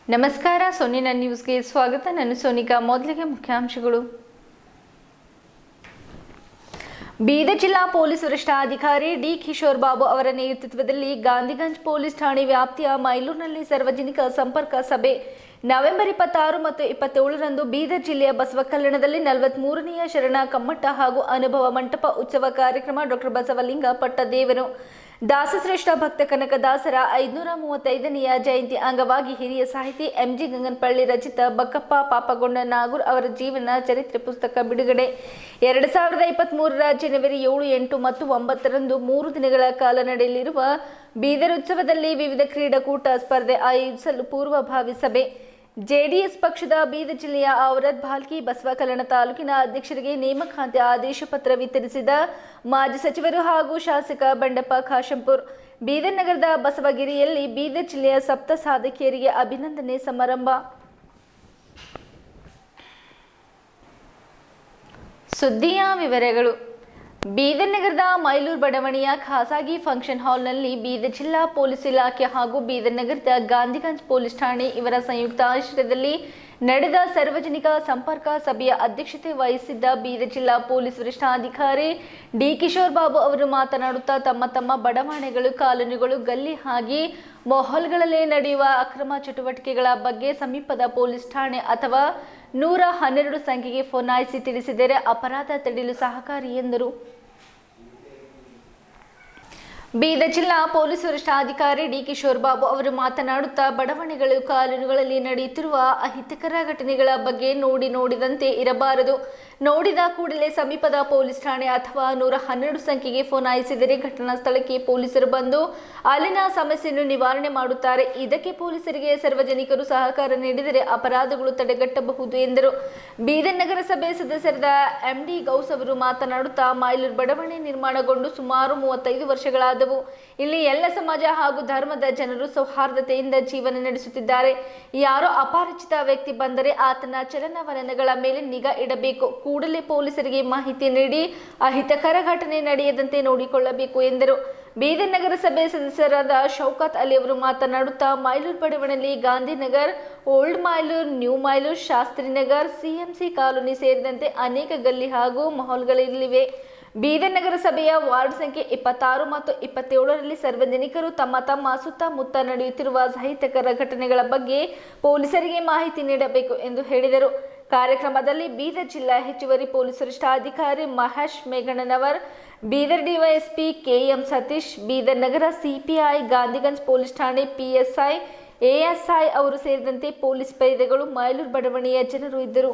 ನಮಸ್ಕಾರ ಸೊನ್ನಿನ ನ್ಯೂಸ್ಗೆ ಸ್ವಾಗತ ನಾನು ಸೋನಿಕಾ ಮೊದಲಿಗೆ ಮುಖ್ಯಾಂಶಗಳು ಬೀದರ್ ಜಿಲ್ಲಾ ಪೊಲೀಸ್ ವರಿಷ್ಠಾಧಿಕಾರಿ ಡಿ ಕಿಶೋರ್ ಬಾಬು ಅವರ ನೇತೃತ್ವದಲ್ಲಿ ಗಾಂಧಿಗಂಜ್ ಪೊಲೀಸ್ ಠಾಣೆ ವ್ಯಾಪ್ತಿಯ ಮೈಲೂರಿನಲ್ಲಿ ಸಾರ್ವಜನಿಕ ಸಂಪರ್ಕ ಸಭೆ ನವೆಂಬರ್ ಇಪ್ಪತ್ತಾರು ಮತ್ತು ಇಪ್ಪತ್ತೇಳರಂದು ಬೀದರ್ ಜಿಲ್ಲೆಯ ಬಸವಕಲ್ಯಾಣದಲ್ಲಿ ನಲವತ್ಮೂರನೆಯ ಶರಣ ಕಮ್ಮಟ ಹಾಗೂ ಅನುಭವ ಮಂಟಪ ಉತ್ಸವ ಕಾರ್ಯಕ್ರಮ ಡಾಕ್ಟರ್ ಬಸವಲಿಂಗ ಪಟ್ಟದೇವರು ದಾಸಶ್ರೇಷ್ಠ ಭಕ್ತ ಕನಕದಾಸರ ಐದುನೂರ ಮೂವತ್ತೈದನೆಯ ಜಯಂತಿ ಅಂಗವಾಗಿ ಹಿರಿಯ ಸಾಹಿತಿ ಎಂಜಿ ಗಂಗನಪಳ್ಳಿ ರಚಿತ ಬಕ್ಕಪ್ಪ ಪಾಪಗೊಂಡ ನಾಗೂರ್ ಅವರ ಜೀವನ ಚರಿತ್ರೆ ಪುಸ್ತಕ ಬಿಡುಗಡೆ ಎರಡು ಸಾವಿರದ ಇಪ್ಪತ್ತ್ಮೂರರ ಜನವರಿ ಏಳು ಎಂಟು ಮತ್ತು ಒಂಬತ್ತರಂದು ಮೂರು ದಿನಗಳ ಕಾಲ ನಡೆಯಲಿರುವ ಬೀದರ್ ಉತ್ಸವದಲ್ಲಿ ವಿವಿಧ ಕ್ರೀಡಾಕೂಟ ಸ್ಪರ್ಧೆ ಆಯೋಜಿಸಲು ಪೂರ್ವಭಾವಿ ಸಭೆ ಜೆಡಿಎಸ್ ಪಕ್ಷದ ಬೀದರ್ ಜಿಲ್ಲೆಯ ಔರದ್ ಭಾಲ್ಕಿ ಬಸವ ಕಲ್ಯಾಣ ತಾಲೂಕಿನ ಅಧ್ಯಕ್ಷರಿಗೆ ನೇಮಕಾತಿ ಆದೇಶ ಪತ್ರ ವಿತರಿಸಿದ ಮಾಜಿ ಸಚಿವರು ಹಾಗೂ ಶಾಸಕ ಬಂಡೆಪ್ಪ ಖಾಶಂಪುರ್ ಬೀದರ್ ನಗರದ ಬಸವಗಿರಿಯಲ್ಲಿ ಬೀದರ್ ಜಿಲ್ಲೆಯ ಸಪ್ತ ಸಾಧಕಿಯರಿಗೆ ಅಭಿನಂದನೆ ಸಮಾರಂಭ ಸುದ್ದಿಯ ವಿವರಗಳು ಬೀದರ್ ನಗರದ ಮೈಲೂರು ಬಡಾವಣೆಯ ಖಾಸಗಿ ಫಂಕ್ಷನ್ ಹಾಲ್ನಲ್ಲಿ ಬೀದರ್ ಜಿಲ್ಲಾ ಪೊಲೀಸ್ ಇಲಾಖೆ ಹಾಗೂ ಬೀದರ್ ನಗರದ ಗಾಂಧಿಗಂಜ್ ಪೊಲೀಸ್ ಠಾಣೆ ಇವರ ಸಂಯುಕ್ತ ಆಶ್ರಯದಲ್ಲಿ ನಡೆದ ಸಾರ್ವಜನಿಕ ಸಂಪರ್ಕ ಸಭೆಯ ಅಧ್ಯಕ್ಷತೆ ವಹಿಸಿದ್ದ ಬೀದರ್ ಜಿಲ್ಲಾ ಪೊಲೀಸ್ ವರಿಷ್ಠಾಧಿಕಾರಿ ಡಿ ಕಿಶೋರ್ ಬಾಬು ಅವರು ಮಾತನಾಡುತ್ತಾ ತಮ್ಮ ತಮ್ಮ ಬಡಾವಣೆಗಳು ಕಾಲೋನಿಗಳು ಗಲ್ಲಿ ಹಾಗೆ ಮೊಹಾಲ್ಗಳಲ್ಲಿ ನಡೆಯುವ ಅಕ್ರಮ ಚಟುವಟಿಕೆಗಳ ಬಗ್ಗೆ ಸಮೀಪದ ಪೊಲೀಸ್ ಠಾಣೆ ಅಥವಾ ನೂರ ಹನ್ನೆರಡು ಸಂಖ್ಯೆಗೆ ಫೋನಾಯಿಸಿ ತಿಳಿಸಿದರೆ ಅಪರಾಧ ತಡೆಯಲು ಸಹಕಾರಿ ಎಂದರು ಬೀದರ್ ಜಿಲ್ಲಾ ಪೊಲೀಸ್ ವರಿಷ್ಠಾಧಿಕಾರಿ ಡಿ ಕಿಶೋರ್ ಬಾಬು ಅವರು ಮಾತನಾಡುತ್ತಾ ಬಡಾವಣೆಗಳು ಕಾಲೋನಿಗಳಲ್ಲಿ ನಡೆಯುತ್ತಿರುವ ಅಹಿತಕರ ಘಟನೆಗಳ ಬಗ್ಗೆ ನೋಡಿ ನೋಡಿದಂತೆ ಇರಬಾರದು ನೋಡಿದ ಕೂಡಲೇ ಸಮೀಪದ ಪೊಲೀಸ್ ಠಾಣೆ ಅಥವಾ ನೂರ ಹನ್ನೆರಡು ಸಂಖ್ಯೆಗೆ ಫೋನಾಯಿಸಿದರೆ ಘಟನಾ ಸ್ಥಳಕ್ಕೆ ಪೊಲೀಸರು ಬಂದು ಅಲ್ಲಿನ ಸಮಸ್ಯೆಯನ್ನು ನಿವಾರಣೆ ಮಾಡುತ್ತಾರೆ ಇದಕ್ಕೆ ಪೊಲೀಸರಿಗೆ ಸಾರ್ವಜನಿಕರು ಸಹಕಾರ ನೀಡಿದರೆ ಅಪರಾಧಗಳು ತಡೆಗಟ್ಟಬಹುದು ಎಂದರು ಬೀದರ್ ನಗರಸಭೆ ಸದಸ್ಯರಾದ ಎಂಡಿ ಗೌಸ್ ಅವರು ಮಾತನಾಡುತ್ತಾ ಮೈಲೂರು ಬಡಾವಣೆ ನಿರ್ಮಾಣಗೊಂಡು ಸುಮಾರು ಮೂವತ್ತೈದು ವರ್ಷಗಳಾದವು ಇಲ್ಲಿ ಎಲ್ಲ ಸಮಾಜ ಹಾಗೂ ಧರ್ಮದ ಜನರು ಸೌಹಾರ್ದತೆಯಿಂದ ಜೀವನ ನಡೆಸುತ್ತಿದ್ದಾರೆ ಯಾರೋ ಅಪರಿಚಿತ ವ್ಯಕ್ತಿ ಬಂದರೆ ಆತನ ಚಲನವಲನಗಳ ಮೇಲೆ ನಿಗಾ ಇಡಬೇಕು ಕೂಡಲೇ ಪೊಲೀಸರಿಗೆ ಮಾಹಿತಿ ನೀಡಿ ಅಹಿತಕರ ಘಟನೆ ನಡೆಯದಂತೆ ನೋಡಿಕೊಳ್ಳಬೇಕು ಎಂದರು ಬೀದರ್ ನಗರಸಭೆ ಸದಸ್ಯರಾದ ಶೌಕತ್ ಅಲಿ ಅವರು ಮಾತನಾಡುತ್ತಾ ಮೈಲೂರು ಬಡಾವಣೆಯಲ್ಲಿ Gandhinagar old Mailur new Mailur Shastrinagar CMC colony ಸೇರಿದಂತೆ ಅನೇಕ ಗಲ್ಲಿ ಹಾಗೂ ಮಾಲ್ಗಳಿವೆ ಬೀದರ್ ನಗರಸಭೆಯ ವಾರ್ಡ್ ಸಂಖ್ಯೆ ಇಪ್ಪತ್ತಾರು ಮತ್ತು ಇಪ್ಪತ್ತೇಳರಲ್ಲಿ ಸಾರ್ವಜನಿಕರು ತಮ್ಮ ತಮ್ಮ ಸುತ್ತಮುತ್ತ ನಡೆಯುತ್ತಿರುವ ಅಹಿತಕರ ಘಟನೆಗಳ ಬಗ್ಗೆ ಪೊಲೀಸರಿಗೆ ಮಾಹಿತಿ ನೀಡಬೇಕು ಎಂದು ಹೇಳಿದರು ಕಾರ್ಯಕ್ರಮದಲ್ಲಿ ಬೀದರ್ ಜಿಲ್ಲಾ ಹೆಚ್ಚುವರಿ ಪೊಲೀಸ್ ವರಿಷ್ಠಾಧಿಕಾರಿ ಮಹೇಶ್ ಮೇಘಣ್ಣನವರ್ ಬೀದರ್ ಡಿವೈಎಸ್ಪಿ ಕೆಎಂ ಸತೀಶ್ ಬೀದರ್ ನಗರ ಸಿಪಿಐ ಗಾಂಧಿಗಂಜ್ ಪೊಲೀಸ್ ಠಾಣೆ ಪಿಎಸ್ಐ ಎಎಸ್ಐ ಅವರು ಸೇರಿದಂತೆ ಪೊಲೀಸ್ ಪೇದೆಗಳು ಮೈಲೂರು ಬಡಾವಣೆಯ ಜನರು ಇದ್ದರು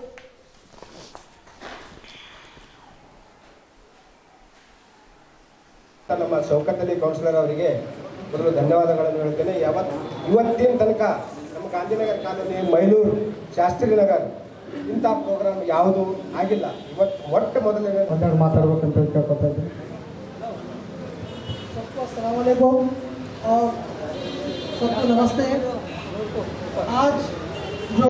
ನಮ್ಮ ಶೌಕತ್ತಲ್ಲಿ ಕೌನ್ಸಿಲರ್ ಅವರಿಗೆ ಮೊದಲು ಧನ್ಯವಾದಗಳನ್ನು ಹೇಳ್ತೇನೆ ಯಾವತ್ ಇವತ್ತಿನ ತನಕ ನಮ್ಮ ಗಾಂಧಿನಗರ ಕಾಲೋನಿ ಮೈಲೂರು ಶಾಸ್ತ್ರಿ ನಗರ್ ಇಂಥ ಪ್ರೋಗ್ರಾಮ್ ಯಾವುದು ಆಗಿಲ್ಲ ಇವತ್ತು ಮೊಟ್ಟ ಮೊದಲನೇ ಒಂದೆರಡು ಮಾತಾಡ್ಬೇಕಂತ ಕೇಳ್ಕೊತಾ ಇದ್ದೀನಿ सबको अस्सलाम वालेकुम और सबको नमस्ते आज जो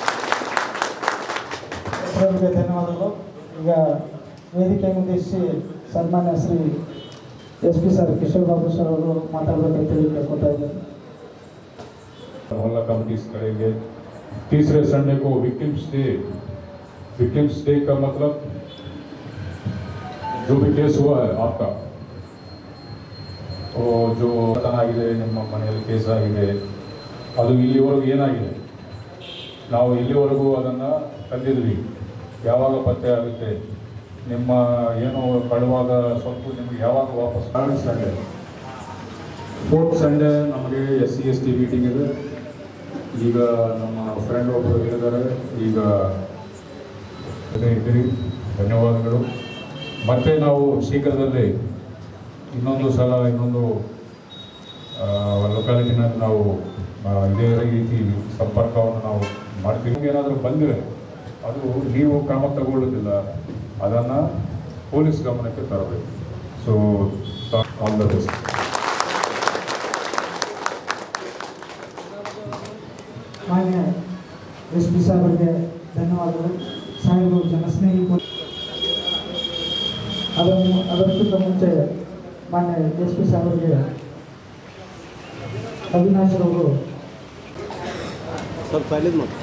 ಹೆಸರಿಗೆ ಧನ್ಯವಾದಗಳು ಈಗ ವೇದಿಕೆ ಮುಂದಿಸಿ ಸನ್ಮಾನ್ಯ Shri S P sir Kishore Babu sir ಅವರು ಮಾತಾಡ್ಬೇಕಂತೇಳಿ ಕೇಳ್ಕೊತಾ ಇದ್ದೀನಿ मोहल्ला कमिटीज करेंगे तीसरे संडे को विक्टिम्स डे विक्टिम्स डे का मतलब जो भी केस हुआ है आपका वो जो ಪತನ ಆಗಿದೆ ನಿಮ್ಮ ಮನೆಯಲ್ಲಿ ಕೇಸ್ ಆಗಿದೆ ಅದು ಇಲ್ಲಿವರೆಗೂ ಏನಾಗಿದೆ ನಾವು ಇಲ್ಲಿವರೆಗೂ ಅದನ್ನು ತಂದಿದ್ವಿ ಯಾವಾಗ ಪತ್ತೆ ಆಗುತ್ತೆ ನಿಮ್ಮ ಏನು ಕಳುವಾಗ ಸ್ವಲ್ಪ ನಿಮಗೆ ಯಾವಾಗ ವಾಪಸ್ ಸಂಡೇ ಫೋರ್ತ್ ಸಂಡೇ ನಮಗೆ S C S T meeting ಇದೆ ಈಗ ನಮ್ಮ ಫ್ರೆಂಡ್ ಒಬ್ಬರು ಹೇಳಿದ್ದಾರೆ ಈಗ ಅದೇ ಇದ್ದೀರಿ ಧನ್ಯವಾದಗಳು ಮತ್ತೆ ನಾವು ಶೀಘ್ರದಲ್ಲಿ ಇನ್ನೊಂದು ಸಲ ಇನ್ನೊಂದು ಲೊಕ್ಯಾಲಿಟಿನಲ್ಲಿ ನಾವು ಆ, ಇದೇ ರೀತಿ ಸಂಪರ್ಕವನ್ನು ನಾವು ಮಾಡ್ತೀವಿ ಏನಾದರೂ ಬಂದರೆ ಅದು ನೀವು ಕ್ರಮ ತಗೊಳ್ಳೋದಿಲ್ಲ ಅದನ್ನು ಪೊಲೀಸ್ ಗಮನಕ್ಕೆ ತರಬೇಕು ಸೊ ಆಲ್ ದ ಬೆಸ್ಟ್ ಮಾನ್ಯ ಎಸ್ ಪಿ ಸಾಹೇಬರಿಗೆ ಧನ್ಯವಾದಗಳು ಸಾಹೇಬರು ಜನಸ್ನೇಹಿ ಪೊ- ಅದನ್ನು ಅದಕ್ಕಿಂತ ಮುಂಚೆ ಮಾನ್ಯ ಎಸ್ ಪಿ ಸಾಹೇಬರಿಗೆ ಅವಿನಾಶ್ ಅವರು ಸ್ವಲ್ಪ ಪೈಲಿದ್ ಮಾತು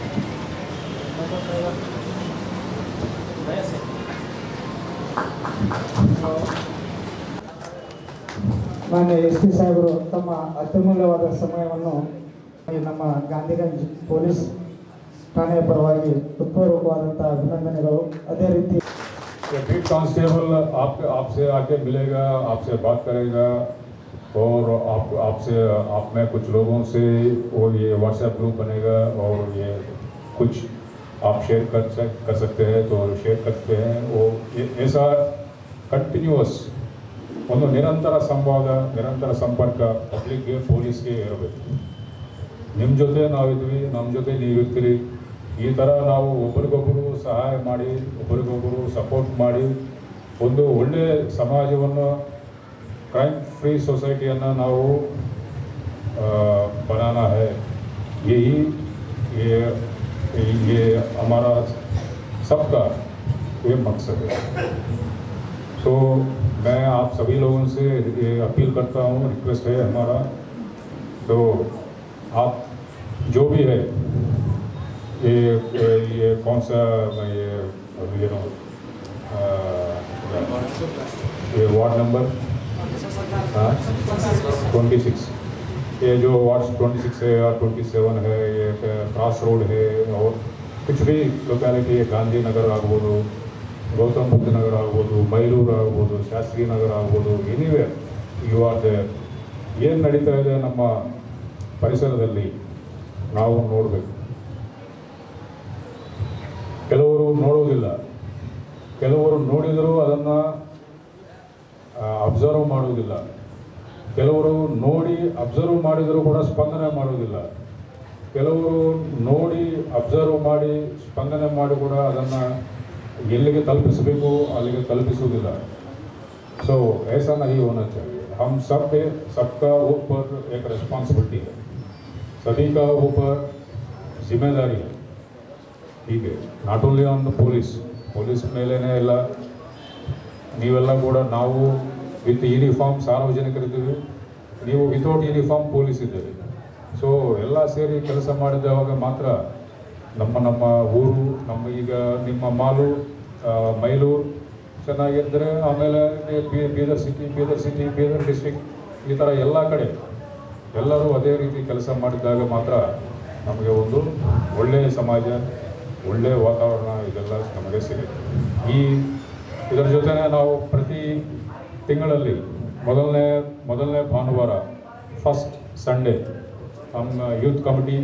ಮಾನ್ಯ ಎಸ್ ಪಿ ಸಾಹೇಬರು ತಮ್ಮ ಅತ್ಯಮೂಲ್ಯವಾದ ಸಮಯವನ್ನು ಈ ನಮ್ಮ ಗಾಂಧಿಗಂಜ್ ಪೊಲೀಸ್ ಠಾಣೆಯ ಪರವಾಗಿ ಹೃತ್ಪೂರ್ವಕವಾದಂಥ ಅಭಿನಂದನೆಗಳು ಅದೇ ರೀತಿ ये बीट कांस्टेबल आप आपसे आके मिलेगा आपसे बात करेगा और आप आपसे आप में कुछ लोगों से वो ये व्हाट्सएप ग्रुप बनेगा और ये कुछ आप शेयर कर सक कर सकते हैं तो शेयर करते हैं वो ये- ऐसा ಕಂಟಿನ್ಯೂಸ್ ಒಂದು ನಿರಂತರ ಸಂವಾದ ನಿರಂತರ ಸಂಪರ್ಕ ಪಬ್ಲಿಕ್ಗೆ ಪೊಲೀಸ್ಗೆ ಇರಬೇಕು ನಿಮ್ಮ ಜೊತೆ ನಾವಿದ್ವಿ ನಮ್ಮ ಜೊತೆ ನೀವಿರ್ತೀರಿ ಈ ಥರ ನಾವು ಒಬ್ರಿಗೊಬ್ಬರು ಸಹಾಯ ಮಾಡಿ ಒಬ್ರಿಗೊಬ್ಬರು ಸಪೋರ್ಟ್ ಮಾಡಿ ಒಂದು ಒಳ್ಳೆಯ ಸಮಾಜವನ್ನು ಕ್ರೈಮ್ ಫ್ರೀ ಸೊಸೈಟಿಯನ್ನು ನಾವು ಆ, बनाना है यही ये ये हमारा सबका ये मकसद है तो मैं आप सभी लोगों से ये अपील करता हूँ रिक्वेस्ट है हमारा तो आप जो भी है ये ये, ये कौन सा ये ये नो ये वार्ड नंबर हाँ ट्वेंटी सिक्स ये जो वार्ड ट्वेंटी सिक्स है या ट्वेंटी सेवन है ये क्रॉस रोड है और कुछ भी ಲೊಕ್ಯಾಲಿಟಿ ಗಾಂಧಿನಗರ ಆಗ್ಬೋದು ಗೌತಮ್ ಬುದ್ಧ ನಗರ ಆಗ್ಬೋದು ಮೈಲೂರು ಆಗ್ಬೋದು ಶಾಸ್ತ್ರಿ ನಗರ ಆಗ್ಬೋದು ಎನಿವೆ ಯು ಆರ್ ದೇರ್ ಏನು ನಡೀತಾ ಇದೆ ನಮ್ಮ ಪರಿಸರದಲ್ಲಿ ನಾವು ನೋಡಬೇಕು ಕೆಲವರು ನೋಡುವುದಿಲ್ಲ ಕೆಲವರು ನೋಡಿದರೂ ಅದನ್ನು ಅಬ್ಸರ್ವ್ ಮಾಡುವುದಿಲ್ಲ ಕೆಲವರು ನೋಡಿ ಅಬ್ಸರ್ವ್ ಮಾಡಿದರೂ ಕೂಡ ಸ್ಪಂದನೆ ಮಾಡುವುದಿಲ್ಲ ಕೆಲವರು ನೋಡಿ ಅಬ್ಸರ್ವ್ ಮಾಡಿ ಸ್ಪಂದನೆ ಮಾಡಿ ಕೂಡ ಅದನ್ನು ಎಲ್ಲಿಗೆ ತಲುಪಿಸಬೇಕು ಅಲ್ಲಿಗೆ ತಲುಪಿಸುವುದಿಲ್ಲ ಸೊ ऐसा नहीं होना चाहिए हम सब पे सबका ऊपर एक रिस्पॉन्सिबिलिटी है सभी का ऊपर जिम्मेदारी है ಹೀಗೆ not only on the police police ಮೇಲೇ ಎಲ್ಲ ನೀವೆಲ್ಲ ಕೂಡ ನಾವು ವಿತ್ ಯೂನಿಫಾರ್ಮ್ ಸಾರ್ವಜನಿಕರಿದ್ದೀವಿ ನೀವು ವಿತೌಟ್ ಯೂನಿಫಾರ್ಮ್ ಪೊಲೀಸ್ ಇದ್ದೀರಿ ಸೊ ಎಲ್ಲ ಸೇರಿ ಕೆಲಸ ಮಾಡಿದವಾಗ ಮಾತ್ರ ನಮ್ಮ ನಮ್ಮ ಊರು ನಮ್ಮ ಈಗ ನಿಮ್ಮ ಮಾಲು ಆ, ಮೈಲೂರು ಚೆನ್ನಾಗಿದ್ದರೆ ಆಮೇಲೆ ನೀವು ಬೀ- Bidar city Bidar city Bidar district ಈ ಥರ ಎಲ್ಲ ಕಡೆ ಎಲ್ಲರೂ ಅದೇ ರೀತಿ ಕೆಲಸ ಮಾಡಿದಾಗ ಮಾತ್ರ ನಮಗೆ ಒಂದು ಒಳ್ಳೆಯ ಸಮಾಜ ಒಳ್ಳೆಯ ವಾತಾವರಣ ಇದೆಲ್ಲ ನಮಗೆ ಸಿಗುತ್ತೆ ಈ ಇದರ ಜೊತೆನೇ ನಾವು ಪ್ರತಿ ತಿಂಗಳಲ್ಲಿ ಮೊದಲನೇ ಮೊದಲನೇ ಭಾನುವಾರ ಫಸ್ಟ್ ಸಂಡೇ ನಮ್ಮ ಯೂತ್ ಕಮಿಟಿ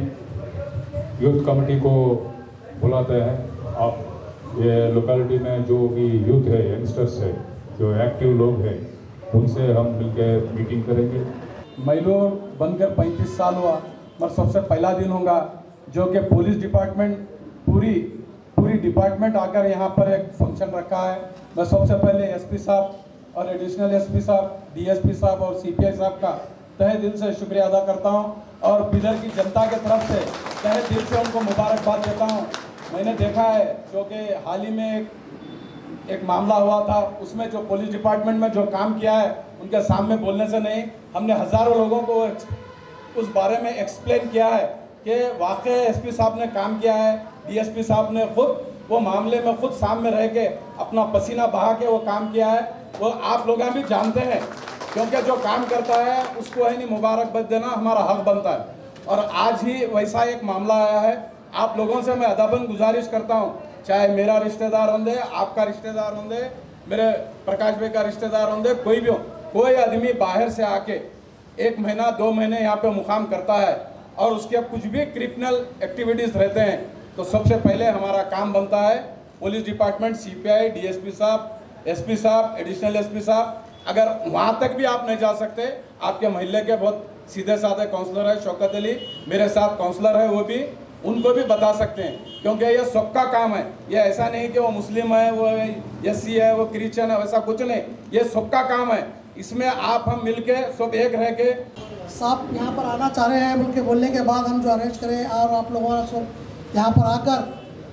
यूथ कमेटी को बुलाते हैं आप ये लोकेलिटी में जो भी यूथ है यंगस्टर्स है जो एक्टिव लोग हैं उनसे हम मिलकर मीटिंग करेंगे मैलोर बनकर 35 साल हुआ मगर सबसे पहला दिन होगा जो कि पुलिस डिपार्टमेंट पूरी पूरी डिपार्टमेंट आकर यहाँ पर एक फंक्शन रखा है मैं सबसे पहले एसपी साहब और एडिशनल एसपी साहब डीएसपी साहब और सीपीआई साहब का तहे दिल से शुक्रिया अदा करता हूँ और बिदर की जनता के तरफ से तहे दिल से उनको मुबारकबाद देता हूँ मैंने देखा है जो कि हाल ही में एक एक मामला हुआ था उसमें जो पुलिस डिपार्टमेंट में जो काम किया है उनके सामने बोलने से नहीं हमने हज़ारों लोगों को एक्स- उस बारे में एक्सप्लेन किया है कि वाकई एसपी साहब ने काम किया है डीएसपी साहब ने खुद वो मामले में खुद सामने रह के अपना पसीना बहा के वो काम किया है वो आप लोग भी जानते हैं क्योंकि जो काम करता है उसको है नहीं मुबारकबाद देना हमारा हक बनता है और आज ही वैसा एक मामला आया है आप लोगों से मैं अदबन गुजारिश करता हूँ चाहे मेरा रिश्तेदार होंगे आपका रिश्तेदार होंगे मेरे प्रकाश भाई का रिश्तेदार होंगे कोई भी हो कोई आदमी बाहर से आके एक महीना दो महीने यहाँ पे मुकाम करता है और उसके कुछ भी क्रिमिनल एक्टिविटीज़ रहते हैं तो सबसे पहले हमारा काम बनता है पुलिस डिपार्टमेंट सीपीआई डीएसपी साहब एसपी साहब एडिशनल एसपी साहब अगर वहाँ तक भी आप नहीं जा सकते आपके मोहल्ले के बहुत सीधे साधे काउंसलर है शौकत अली मेरे साथ काउंसलर है वो भी उनको भी बता सकते हैं क्योंकि ये सबका काम है ये ऐसा नहीं कि वो मुस्लिम है वो एस है वो क्रिश्चियन है वैसा कुछ नहीं ये सबका काम है इसमें आप हम मिलके सब एक रह के साहब यहाँ पर आना चाह रहे हैं बोल के बोलने के बाद हम जो अरेंज करें और आप लोगों ने सब यहाँ पर आकर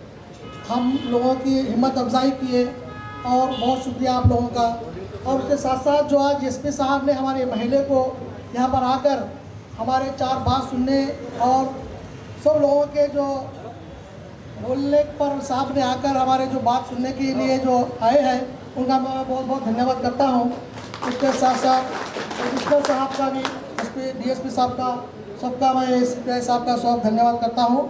हम लोगों की हिम्मत अफजाई किए और बहुत शुक्रिया आप लोगों का और उसके साथ साथ जो आज एस साहब ने हमारे महिले को यहाँ पर आकर हमारे चार बात सुनने और सब लोगों के जो बोलने पर साहब ने आकर हमारे जो बात सुनने के लिए जो आए हैं उनका मैं बहुत बहुत धन्यवाद करता हूँ उसके साथ साथ कमिश्नर साहब का भी S P D S P साहब का सबका मैं एस साहब का सब धन्यवाद करता हूँ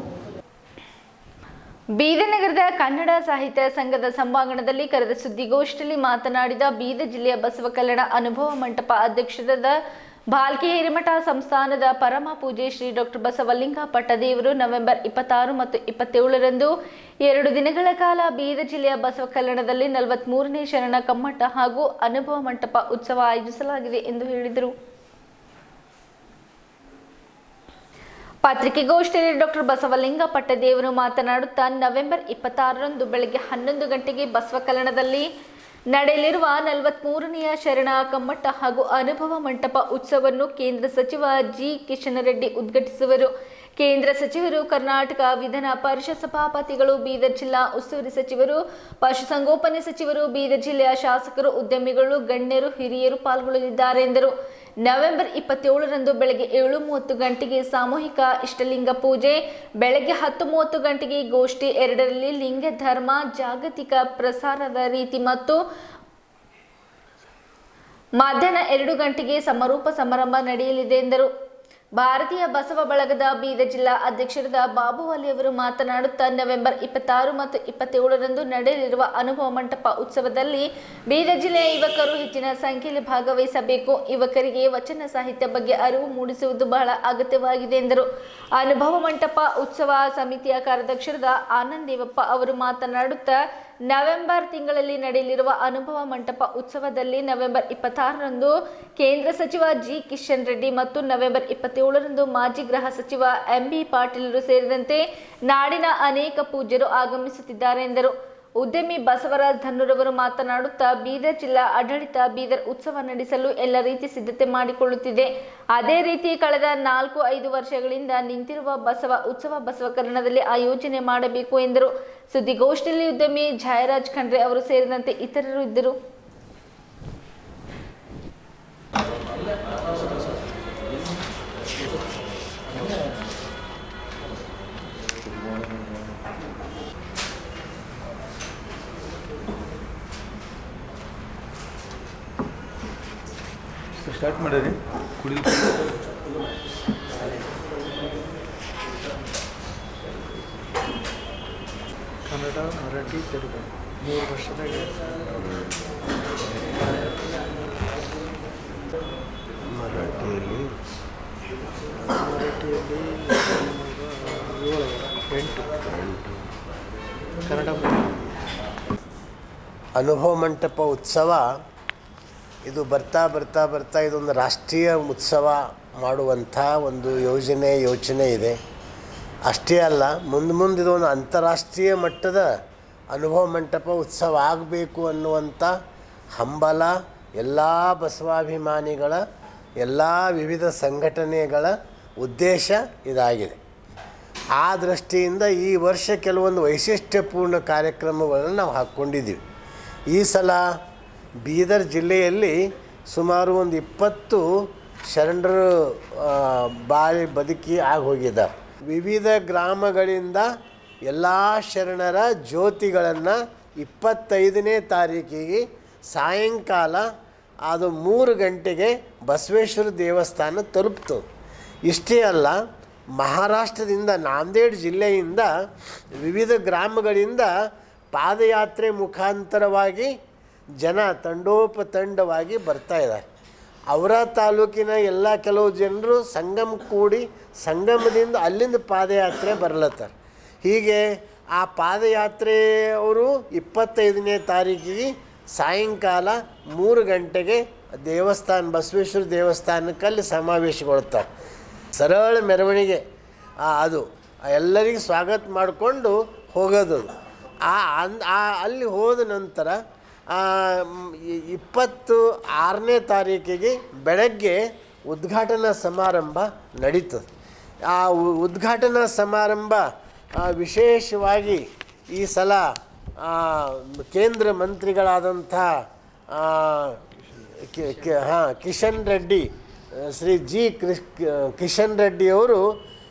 ಬೀದನಗರದ ಕನ್ನಡ ಸಾಹಿತ್ಯ ಸಂಘದ ಸಭಾಂಗಣದಲ್ಲಿ ಕರೆದ ಸುದ್ದಿಗೋಷ್ಠಿಯಲ್ಲಿ ಮಾತನಾಡಿದ ಬೀದರ್ ಜಿಲ್ಲೆಯ ಬಸವ ಕಲ್ಯಾಣ ಅನುಭವ ಮಂಟಪ ಅಧ್ಯಕ್ಷರಾದ ಭಾಲ್ಕಿ ಹಿರಿಮಠ ಸಂಸ್ಥಾನದ ಪರಮ ಪೂಜೆ ಶ್ರೀ ಡಾಕ್ಟರ್ ಬಸವಲಿಂಗ ಪಟ್ಟದೇವರು ನವೆಂಬರ್ ಇಪ್ಪತ್ತಾರು ಮತ್ತು ಇಪ್ಪತ್ತೇಳರಂದು ಎರಡು ದಿನಗಳ ಕಾಲ ಬೀದರ್ ಜಿಲ್ಲೆಯ ಬಸವ ಕಲ್ಯಾಣದಲ್ಲಿ ನಲವತ್ಮೂರನೇ ಶರಣ ಕಮ್ಮಟ ಹಾಗೂ ಅನುಭವ ಮಂಟಪ ಉತ್ಸವ ಆಯೋಜಿಸಲಾಗಿದೆ ಎಂದು ಹೇಳಿದರು ಪತ್ರಿಕೆಗೋಷ್ಠಿಯಲ್ಲಿ ಡಾಕ್ಟರ್ ಬಸವಲಿಂಗ ಪಟ್ಟದೇವರು ಮಾತನಾಡುತ್ತಾ ನವೆಂಬರ್ ಇಪ್ಪತ್ತಾರರಂದು ಬೆಳಗ್ಗೆ ಹನ್ನೊಂದು ಗಂಟೆಗೆ ಬಸವ ಕಲ್ಯಾಣದಲ್ಲಿ ನಡೆಯಲಿರುವ ನಲವತ್ಮೂರನೆಯ ಶರಣ ಕಮ್ಮಟ ಹಾಗೂ ಅನುಭವ ಮಂಟಪ ಉತ್ಸವವನ್ನು ಕೇಂದ್ರ ಸಚಿವ ಜಿ ಕಿಶನ್ ರೆಡ್ಡಿ ಉದ್ಘಾಟಿಸುವರು ಕೇಂದ್ರ ಸಚಿವರು ಕರ್ನಾಟಕ ವಿಧಾನ ಪರಿಷತ್ ಸಭಾಪತಿಗಳು ಬೀದರ್ ಜಿಲ್ಲಾ ಉಸ್ತುವಾರಿ ಸಚಿವರು ಪಶುಸಂಗೋಪನೆ ಸಚಿವರು ಬೀದರ್ ಜಿಲ್ಲೆಯ ಶಾಸಕರು ಉದ್ಯಮಿಗಳು ಗಣ್ಯರು ಹಿರಿಯರು ಪಾಲ್ಗೊಳ್ಳಲಿದ್ದಾರೆ ಎಂದರು ನವೆಂಬರ್ ಇಪ್ಪತ್ತೇಳರಂದು ಬೆಳಗ್ಗೆ ಏಳು ಮೂವತ್ತು ಗಂಟೆಗೆ ಸಾಮೂಹಿಕ ಇಷ್ಟಲಿಂಗ ಪೂಜೆ ಬೆಳಗ್ಗೆ ಹತ್ತು ಮೂವತ್ತು ಗಂಟೆಗೆ ಗೋಷ್ಠಿ ಎರಡರಲ್ಲಿ ಲಿಂಗ ಧರ್ಮ ಜಾಗತಿಕ ಪ್ರಸಾರದ ರೀತಿ ಮತ್ತು ಮಧ್ಯಾಹ್ನ ಎರಡು ಗಂಟೆಗೆ ಸಮಾರೋಪ ಸಮಾರಂಭ ನಡೆಯಲಿದೆ ಎಂದರು ಭಾರತೀಯ ಬಸವ ಬಳಗದ ಬೀದರ್ ಜಿಲ್ಲಾ ಅಧ್ಯಕ್ಷರಾದ ಬಾಬು ಅಲಿ ಅವರು ಮಾತನಾಡುತ್ತಾ ನವೆಂಬರ್ ಇಪ್ಪತ್ತಾರು ಮತ್ತು ಇಪ್ಪತ್ತೇಳರಂದು ನಡೆಯಲಿರುವ ಅನುಭವ ಮಂಟಪ ಉತ್ಸವದಲ್ಲಿ ಬೀದರ್ ಜಿಲ್ಲೆಯ ಯುವಕರು ಹೆಚ್ಚಿನ ಸಂಖ್ಯೆಯಲ್ಲಿ ಭಾಗವಹಿಸಬೇಕು ಯುವಕರಿಗೆ ವಚನ ಸಾಹಿತ್ಯ ಬಗ್ಗೆ ಅರಿವು ಮೂಡಿಸುವುದು ಬಹಳ ಅಗತ್ಯವಾಗಿದೆ ಎಂದರು ಅನುಭವ ಮಂಟಪ ಉತ್ಸವ ಸಮಿತಿಯ ಕಾರ್ಯಾಧ್ಯಕ್ಷರಾದ ಆನಂದ್ ದೇವಪ್ಪ ಅವರು ಮಾತನಾಡುತ್ತಾ ನವೆಂಬರ್ ತಿಂಗಳಲ್ಲಿ ನಡೆಯಲಿರುವ ಅನುಭವ ಮಂಟಪ ಉತ್ಸವದಲ್ಲಿ ನವೆಂಬರ್ ಇಪ್ಪತ್ತಾರರಂದು ಕೇಂದ್ರ ಸಚಿವ ಜಿ ಕಿಶನ್ ರೆಡ್ಡಿ ಮತ್ತು ನವೆಂಬರ್ ಇಪ್ಪತ್ತೇಳರಂದು ಮಾಜಿ ಗೃಹ ಸಚಿವ ಎಂಬಿ ಪಾಟೀಲರು ಸೇರಿದಂತೆ ನಾಡಿನ ಅನೇಕ ಪೂಜ್ಯರು ಆಗಮಿಸುತ್ತಿದ್ದಾರೆ ಎಂದರು ಉದ್ಯಮಿ ಬಸವರಾಜ್ ಧನ್ನೂರವರು ಮಾತನಾಡುತ್ತಾ ಬೀದರ್ ಜಿಲ್ಲಾ ಆಡಳಿತ ಬೀದರ್ ಉತ್ಸವ ನಡೆಸಲು ಎಲ್ಲ ರೀತಿ ಸಿದ್ಧತೆ ಮಾಡಿಕೊಳ್ಳುತ್ತಿದೆ ಅದೇ ರೀತಿ ಕಳೆದ ನಾಲ್ಕು ಐದು ವರ್ಷಗಳಿಂದ ನಿಂತಿರುವ ಬಸವ ಉತ್ಸವ ಬಸವಕರಣದಲ್ಲಿ ಆಯೋಜನೆ ಮಾಡಬೇಕು ಎಂದರು ಸುದ್ದಿಗೋಷ್ಠಿಯಲ್ಲಿ ಉದ್ಯಮಿ ಜಯರಾಜ್ ಖಂಡ್ರೆ ಅವರು ಸೇರಿದಂತೆ ಇತರರು ಇದ್ದರು ಸ್ಟಾರ್ಟ್ ಮಾಡಿರಿ ಕುಡಿ ಕನ್ನಡ ಮರಾಠಿ ತೆಲುಗು ಮೂರು ವರ್ಷದಾಗ ಮರಾಠಿಯಲ್ಲಿ ಮರಾಠಿಯಲ್ಲಿ ಏಳು ಎಂಟು ಕನ್ನಡ ಅನುಭವ ಮಂಟಪ ಉತ್ಸವ ಇದು ಬರ್ತಾ ಬರ್ತಾ ಬರ್ತಾ ಇದೊಂದು ರಾಷ್ಟ್ರೀಯ ಉತ್ಸವ ಮಾಡುವಂಥ ಒಂದು ಯೋಜನೆ ಯೋಚನೆ ಇದೆ ಅಷ್ಟೇ ಅಲ್ಲ ಮುಂದೆ ಮುಂದೆ ಇದೊಂದು ಅಂತಾರಾಷ್ಟ್ರೀಯ ಮಟ್ಟದ ಅನುಭವ ಮಂಟಪ ಉತ್ಸವ ಆಗಬೇಕು ಅನ್ನುವಂಥ ಹಂಬಲ ಎಲ್ಲ ಬಸವಾಭಿಮಾನಿಗಳ ಎಲ್ಲ ವಿವಿಧ ಸಂಘಟನೆಗಳ ಉದ್ದೇಶ ಇದಾಗಿದೆ ಆ ದೃಷ್ಟಿಯಿಂದ ಈ ವರ್ಷ ಕೆಲವೊಂದು ವೈಶಿಷ್ಟ್ಯಪೂರ್ಣ ಕಾರ್ಯಕ್ರಮಗಳನ್ನು ನಾವು ಹಾಕ್ಕೊಂಡಿದ್ದೀವಿ ಈ ಸಲ ಬೀದರ್ ಜಿಲ್ಲೆಯಲ್ಲಿ ಸುಮಾರು ಒಂದು ಇಪ್ಪತ್ತು ಶರಣರು ಆ, ಬಾಳಿ ಬದುಕಿ ಆಗಿ ಹೋಗಿದ್ದಾರೆ ವಿವಿಧ ಗ್ರಾಮಗಳಿಂದ ಎಲ್ಲ ಶರಣರ ಜ್ಯೋತಿಗಳನ್ನು ಇಪ್ಪತ್ತೈದನೇ ತಾರೀಕಿಗೆ ಸಾಯಂಕಾಲ ಅದು ಮೂರು ಗಂಟೆಗೆ ಬಸವೇಶ್ವರ ದೇವಸ್ಥಾನ ತಲುಪ್ತು ಇಷ್ಟೇ ಅಲ್ಲ ಮಹಾರಾಷ್ಟ್ರದಿಂದ ನಾಂದೇಡ್ ಜಿಲ್ಲೆಯಿಂದ ವಿವಿಧ ಗ್ರಾಮಗಳಿಂದ ಪಾದಯಾತ್ರೆ ಮುಖಾಂತರವಾಗಿ ಜನ ತಂಡೋಪತಂಡವಾಗಿ ಬರ್ತಾ ಇದ್ದಾರೆ ಅವರ ತಾಲೂಕಿನ ಎಲ್ಲ ಕೆಲವು ಜನರು ಸಂಗಮ ಕೂಡಿ ಸಂಗಮದಿಂದ ಅಲ್ಲಿಂದ ಪಾದಯಾತ್ರೆ ಬರ್ಲತ್ತಾರೆ ಹೀಗೆ ಆ ಪಾದಯಾತ್ರೆ ಅವರು ಇಪ್ಪತ್ತೈದನೇ ತಾರೀಕಿಗೆ ಸಾಯಂಕಾಲ ಮೂರು ಗಂಟೆಗೆ ದೇವಸ್ಥಾನ ಬಸವೇಶ್ವರ ದೇವಸ್ಥಾನಕ್ಕಲ್ಲಿ ಸಮಾವೇಶಗೊಳ್ತಾರೆ ಸರಳ ಮೆರವಣಿಗೆ ಆ, ಅದು ಎಲ್ಲರಿಗೂ ಸ್ವಾಗತ ಮಾಡಿಕೊಂಡು ಹೋಗೋದು ಅದು. ಆ ಅಂದ್ ಆ ಅಲ್ಲಿ ಹೋದ ನಂತರ ಆ, ಮ್, ಇ- ಇಪ್ಪತ್ತು ಆರನೇ ತಾರೀಕಿಗೆ ಬೆಳಗ್ಗೆ ಉದ್ಘಾಟನಾ ಸಮಾರಂಭ ನಡೀತದೆ ಆ ಉ- ಉದ್ಘಾಟನಾ ಸಮಾರಂಭ ಆ, ವಿಶೇಷವಾಗಿ ಈ ಸಲ ಆ, ಕೇಂದ್ರ ಮಂತ್ರಿಗಳಾದಂಥ ಆ, ಕಿ- ಕಿ- ಹಾಂ ಕಿಶನ್ ರೆಡ್ಡಿ ಆ, ಶ್ರೀ ಜಿ ಕೃಷ್ ಕಿಶನ್ ರೆಡ್ಡಿ ಅವರು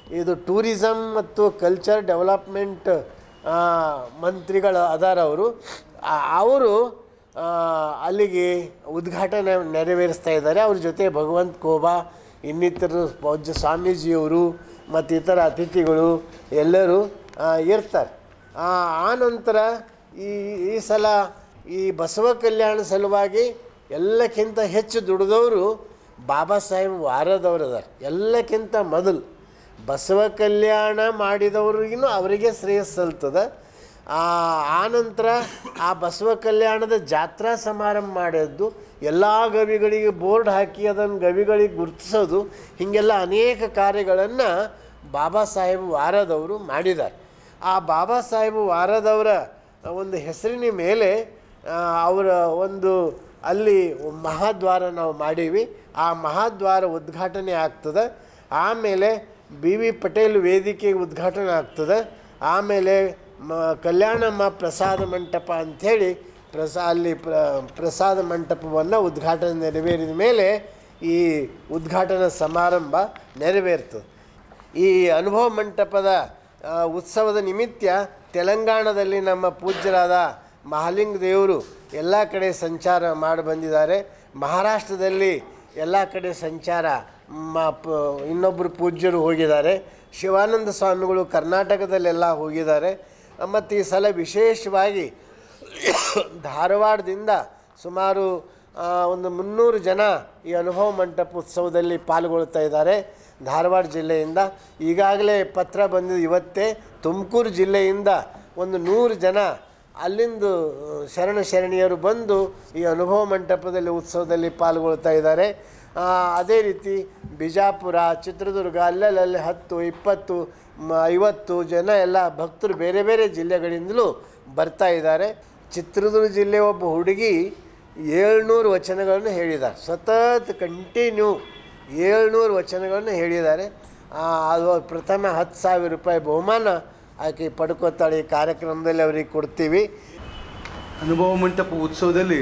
ಇದು ಟೂರಿಸಮ್ ಮತ್ತು ಕಲ್ಚರ್ ಡೆವಲಪ್ಮೆಂಟ್ ಮಂತ್ರಿಗಳು ಅದಾರ ಅವರು ಅವರು ಅಲ್ಲಿಗೆ ಉದ್ಘಾಟನೆ ನೆರವೇರಿಸ್ತಾ ಇದ್ದಾರೆ ಅವ್ರ ಜೊತೆ ಭಗವಂತ ಕೋಬಾ ಇನ್ನಿತರ ಪೂಜ್ಯ ಸ್ವಾಮೀಜಿಯವರು ಮತ್ತು ಇತರ ಅತಿಥಿಗಳು ಎಲ್ಲರೂ ಆ, ಇರ್ತಾರೆ ಆ ಆ ನಂತರ ಈ ಈ ಸಲ ಈ ಬಸವ ಕಲ್ಯಾಣ ಸಲುವಾಗಿ ಎಲ್ಲಕ್ಕಿಂತ ಹೆಚ್ಚು ದುಡಿದವರು ಬಾಬಾ ಸಾಹೇಬ್ ವಾರದವ್ರು ಅದಾರೆ ಎಲ್ಲಕ್ಕಿಂತ ಮೊದಲು ಬಸವ ಕಲ್ಯಾಣ ಮಾಡಿದವ್ರಿಗೂ ಅವರಿಗೆ ಶ್ರೇಯಸ್ ಸಲ್ತದ ಆ ಆನಂತರ ಆ ಬಸವ ಕಲ್ಯಾಣದ ಜಾತ್ರಾ ಸಮಾರಂಭ ಮಾಡಿದ್ದು ಎಲ್ಲ ಗವಿಗಳಿಗೆ ಬೋರ್ಡ್ ಹಾಕಿ ಅದನ್ನು ಗವಿಗಳಿಗೆ ಗುರುತಿಸೋದು ಹೀಗೆಲ್ಲ ಅನೇಕ ಕಾರ್ಯಗಳನ್ನು ಬಾಬಾ ಸಾಹೇಬ್ ವಾರದವರು ಮಾಡಿದ್ದಾರೆ ಆ ಬಾಬಾ ಸಾಹೇಬ್ ವಾರದವರ ಒಂದು ಹೆಸರಿನ ಮೇಲೆ ಆ, ಅವರ ಒಂದು ಅಲ್ಲಿ ಮಹಾದ್ವಾರ ನಾವು ಮಾಡೀವಿ ಆ ಮಹಾದ್ವಾರ ಉದ್ಘಾಟನೆ ಆಗ್ತದೆ ಆಮೇಲೆ ಬಿ ವಿ ಪಟೇಲ್ ವೇದಿಕೆ ಉದ್ಘಾಟನೆ ಆಗ್ತದೆ ಆಮೇಲೆ ಮ ಕಲ್ಯಾಣಮ್ಮ ಪ್ರಸಾದ ಮಂಟಪ ಅಂಥೇಳಿ ಪ್ರಸಾ ಅಲ್ಲಿ ಪ್ರ ಪ್ರಸಾದ ಮಂಟಪವನ್ನು ಉದ್ಘಾಟನೆ ನೆರವೇರಿದ ಮೇಲೆ ಈ ಉದ್ಘಾಟನಾ ಸಮಾರಂಭ ನೆರವೇರ್ತದೆ ಈ ಅನುಭವ ಮಂಟಪದ ಆ, ಉತ್ಸವದ ನಿಮಿತ್ತ ತೆಲಂಗಾಣದಲ್ಲಿ ನಮ್ಮ ಪೂಜ್ಯರಾದ ಮಹಾಲಿಂಗ ದೇವರು ಎಲ್ಲ ಕಡೆ ಸಂಚಾರ ಮಾಡಿ ಬಂದಿದ್ದಾರೆ ಮಹಾರಾಷ್ಟ್ರದಲ್ಲಿ ಎಲ್ಲ ಕಡೆ ಸಂಚಾರ ಮ ಪ ಇನ್ನೊಬ್ಬರು ಪೂಜ್ಯರು ಹೋಗಿದ್ದಾರೆ ಶಿವಾನಂದ ಸ್ವಾಮಿಗಳು ಕರ್ನಾಟಕದಲ್ಲೆಲ್ಲ ಹೋಗಿದ್ದಾರೆ ಮತ್ತು ಈ ಸಲ ವಿಶೇಷವಾಗಿ ಧಾರವಾಡದಿಂದ ಸುಮಾರು ಆ, ಒಂದು ಮುನ್ನೂರು ಜನ ಈ ಅನುಭವ ಮಂಟಪ ಉತ್ಸವದಲ್ಲಿ ಪಾಲ್ಗೊಳ್ತಾ ಇದ್ದಾರೆ ಧಾರವಾಡ ಜಿಲ್ಲೆಯಿಂದ ಈಗಾಗಲೇ ಪತ್ರ ಬಂದಿದ್ದು ಇವತ್ತೇ ತುಮಕೂರು ಜಿಲ್ಲೆಯಿಂದ ಒಂದು ನೂರು ಜನ ಅಲ್ಲಿಂದ ಶರಣ ಶರಣಿಯರು ಬಂದು ಈ ಅನುಭವ ಮಂಟಪದಲ್ಲಿ ಉತ್ಸವದಲ್ಲಿ ಪಾಲ್ಗೊಳ್ತಾ ಇದ್ದಾರೆ ಆ, ಅದೇ ರೀತಿ ಬಿಜಾಪುರ ಚಿತ್ರದುರ್ಗ ಅಲ್ಲಲ್ಲಿ ಹತ್ತು ಇಪ್ಪತ್ತು ಮ ಐವತ್ತು ಜನ ಎಲ್ಲ ಭಕ್ತರು ಬೇರೆ ಬೇರೆ ಜಿಲ್ಲೆಗಳಿಂದಲೂ ಬರ್ತಾ ಇದ್ದಾರೆ ಚಿತ್ರದುರ್ಗ ಜಿಲ್ಲೆ ಒಬ್ಬ ಹುಡುಗಿ ಏಳ್ನೂರು ವಚನಗಳನ್ನು ಹೇಳಿದ್ದಾರೆ ಸತತ್ ಕಂಟಿನ್ಯೂ ಏಳ್ನೂರು ವಚನಗಳನ್ನು ಹೇಳಿದ್ದಾರೆ ಆ, ಅದು ಪ್ರಥಮ ಹತ್ತು ಸಾವಿರ ರೂಪಾಯಿ ಬಹುಮಾನ ಆಕೆ ಪಡ್ಕೋತಾಳೆ ಈ ಕಾರ್ಯಕ್ರಮದಲ್ಲಿ ಅವರಿಗೆ ಕೊಡ್ತೀವಿ ಅನುಭವ ಮಂಟಪ ಉತ್ಸವದಲ್ಲಿ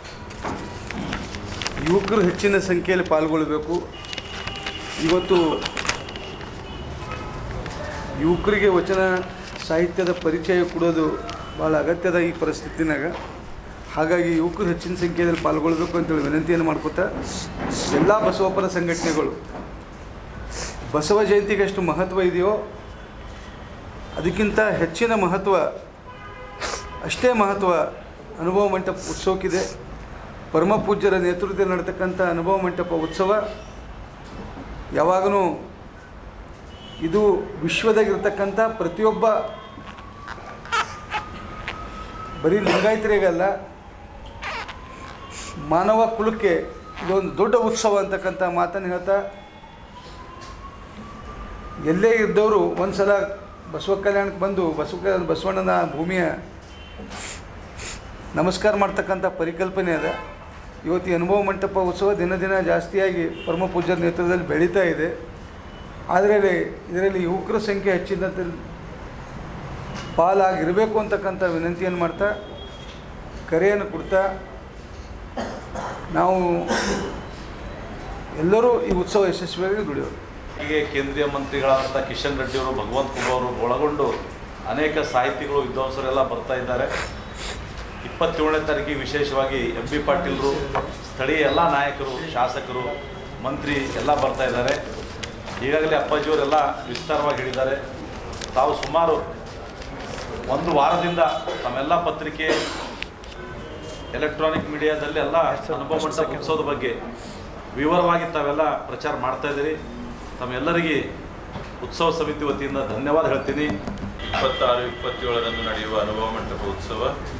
ಯುವಕರು ಹೆಚ್ಚಿನ ಸಂಖ್ಯೆಯಲ್ಲಿ ಪಾಲ್ಗೊಳ್ಳಬೇಕು ಇವತ್ತು ಯುವಕರಿಗೆ ವಚನ ಸಾಹಿತ್ಯದ ಪರಿಚಯ ಕೊಡೋದು ಭಾಳ ಅಗತ್ಯದ ಈ ಪರಿಸ್ಥಿತಿನಾಗ ಹಾಗಾಗಿ ಯುವಕರು ಹೆಚ್ಚಿನ ಸಂಖ್ಯೆಯಲ್ಲಿ ಪಾಲ್ಗೊಳ್ಬೇಕು ಅಂತೇಳಿ ವಿನಂತಿಯನ್ನು ಮಾಡ್ಕೊತಾ ಎಲ್ಲ ಬಸವಪರ ಸಂಘಟನೆಗಳು ಬಸವ ಜಯಂತಿಗೆ ಎಷ್ಟು ಮಹತ್ವ ಇದೆಯೋ ಅದಕ್ಕಿಂತ ಹೆಚ್ಚಿನ ಮಹತ್ವ ಅಷ್ಟೇ ಮಹತ್ವ ಅನುಭವ ಮಂಟಪ ಉತ್ಸವಕ್ಕಿದೆ ಪರಮ ಪೂಜ್ಯರ ನೇತೃತ್ವದಲ್ಲಿ ನಡ್ತಕ್ಕಂಥ ಅನುಭವ ಮಂಟಪ ಉತ್ಸವ ಯಾವಾಗಲೂ ಇದು ವಿಶ್ವದಾಗಿರ್ತಕ್ಕಂಥ ಪ್ರತಿಯೊಬ್ಬ ಬರೀ ಲಿಂಗಾಯತರಿಗಲ್ಲ ಮಾನವ ಕುಲಕ್ಕೆ ಇದೊಂದು ದೊಡ್ಡ ಉತ್ಸವ ಅಂತಕ್ಕಂಥ ಮಾತನ್ನು ಹೇಳ್ತಾ ಎಲ್ಲೇ ಇದ್ದವರು ಒಂದು ಸಲ ಬಸವ ಕಲ್ಯಾಣಕ್ಕೆ ಬಂದು ಬಸವ ಕಲ್ಯಾಣ ಬಸವಣ್ಣನ ಭೂಮಿಯ ನಮಸ್ಕಾರ ಮಾಡ್ತಕ್ಕಂಥ ಪರಿಕಲ್ಪನೆ ಅದ ಇವತ್ತು ಈ ಅನುಭವ ಮಂಟಪ ಉತ್ಸವ ದಿನ ದಿನ ಜಾಸ್ತಿಯಾಗಿ ಪರಮ ಪೂಜ್ಯರ ನೇತೃತ್ವದಲ್ಲಿ ಬೆಳೀತಾ ಇದೆ ಆದರೆ ಇದರಲ್ಲಿ ಯುವಕರ ಸಂಖ್ಯೆ ಹೆಚ್ಚಿದಂತೆ ಪಾಲಾಗಿರಬೇಕು ಅಂತಕ್ಕಂಥ ವಿನಂತಿಯನ್ನು ಮಾಡ್ತಾ ಕರೆಯನ್ನು ಕೊಡ್ತಾ ನಾವು ಎಲ್ಲರೂ ಈ ಉತ್ಸವ ಯಶಸ್ವಿಯಾಗಿ ದುಡಿಯೋರು ಹೀಗೆ ಕೇಂದ್ರೀಯ ಮಂತ್ರಿಗಳಾದಂಥ ಕಿಶನ್ ರೆಡ್ಡಿ ಅವರು ಭಗವಂತ ಖುಬ ಅವರು ಒಳಗೊಂಡು ಅನೇಕ ಸಾಹಿತಿಗಳು ವಿದ್ವಾಂಸರೆಲ್ಲ ಬರ್ತಾ ಇದ್ದಾರೆ ಇಪ್ಪತ್ತೇಳನೇ ತಾರೀಕಿಗೆ ವಿಶೇಷವಾಗಿ ಎಂ ಬಿ ಪಾಟೀಲರು ಸ್ಥಳೀಯ ಎಲ್ಲ ನಾಯಕರು ಶಾಸಕರು ಮಂತ್ರಿ ಎಲ್ಲ ಬರ್ತಾ ಇದ್ದಾರೆ ಈಗಾಗಲೇ ಅಪ್ಪಾಜಿಯವರೆಲ್ಲ ವಿಸ್ತಾರವಾಗಿ ಹೇಳಿದ್ದಾರೆ ತಾವು ಸುಮಾರು ಒಂದು ವಾರದಿಂದ ತಮ್ಮೆಲ್ಲ ಪತ್ರಿಕೆ ಎಲೆಕ್ಟ್ರಾನಿಕ್ ಮೀಡಿಯಾದಲ್ಲಿ ಎಲ್ಲ ಅನುಭವ ಮಂಟಪ ಉತ್ಸವದ ಬಗ್ಗೆ ವಿವರವಾಗಿ ತಾವೆಲ್ಲ ಪ್ರಚಾರ ಮಾಡ್ತಾ ಇದ್ದೀರಿ ತಮ್ಮೆಲ್ಲರಿಗೆ ಉತ್ಸವ ಸಮಿತಿ ವತಿಯಿಂದ ಧನ್ಯವಾದ ಹೇಳ್ತೀನಿ ಇಪ್ಪತ್ತಾರು ಇಪ್ಪತ್ತೇಳರಂದು ನಡೆಯುವ ಅನುಭವ ಮಂಟಪ ಉತ್ಸವ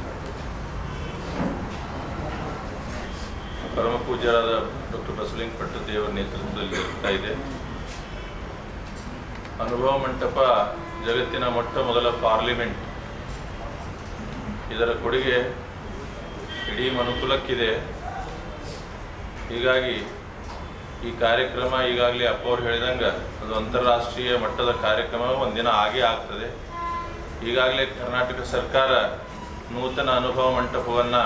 ಪರಮ ಪೂಜ್ಯರಾದ ಡಾಕ್ಟರ್ ಬಸವಲಿಂಗ ಪಟ್ಟದೇವರ ನೇತೃತ್ವದಲ್ಲಿ ಜರುಗ್ತಾ ಇದೆ ಅನುಭವ ಮಂಟಪ ಜಗತ್ತಿನ ಮೊಟ್ಟ ಮೊದಲ ಪಾರ್ಲಿಮೆಂಟ್ ಇದರ ಕೊಡುಗೆ ಇಡೀ ಮನುಕುಲಕ್ಕಿದೆ ಹೀಗಾಗಿ ಈ ಕಾರ್ಯಕ್ರಮ ಈಗಾಗಲೇ ಅಪ್ಪ ಅವ್ರು ಹೇಳಿದಂಗೆ ಅದು ಅಂತಾರಾಷ್ಟ್ರೀಯ ಮಟ್ಟದ ಕಾರ್ಯಕ್ರಮ ಒಂದಿನ ಆಗೇ ಆಗ್ತದೆ ಈಗಾಗಲೇ ಕರ್ನಾಟಕ ಸರ್ಕಾರ ನೂತನ ಅನುಭವ ಮಂಟಪವನ್ನು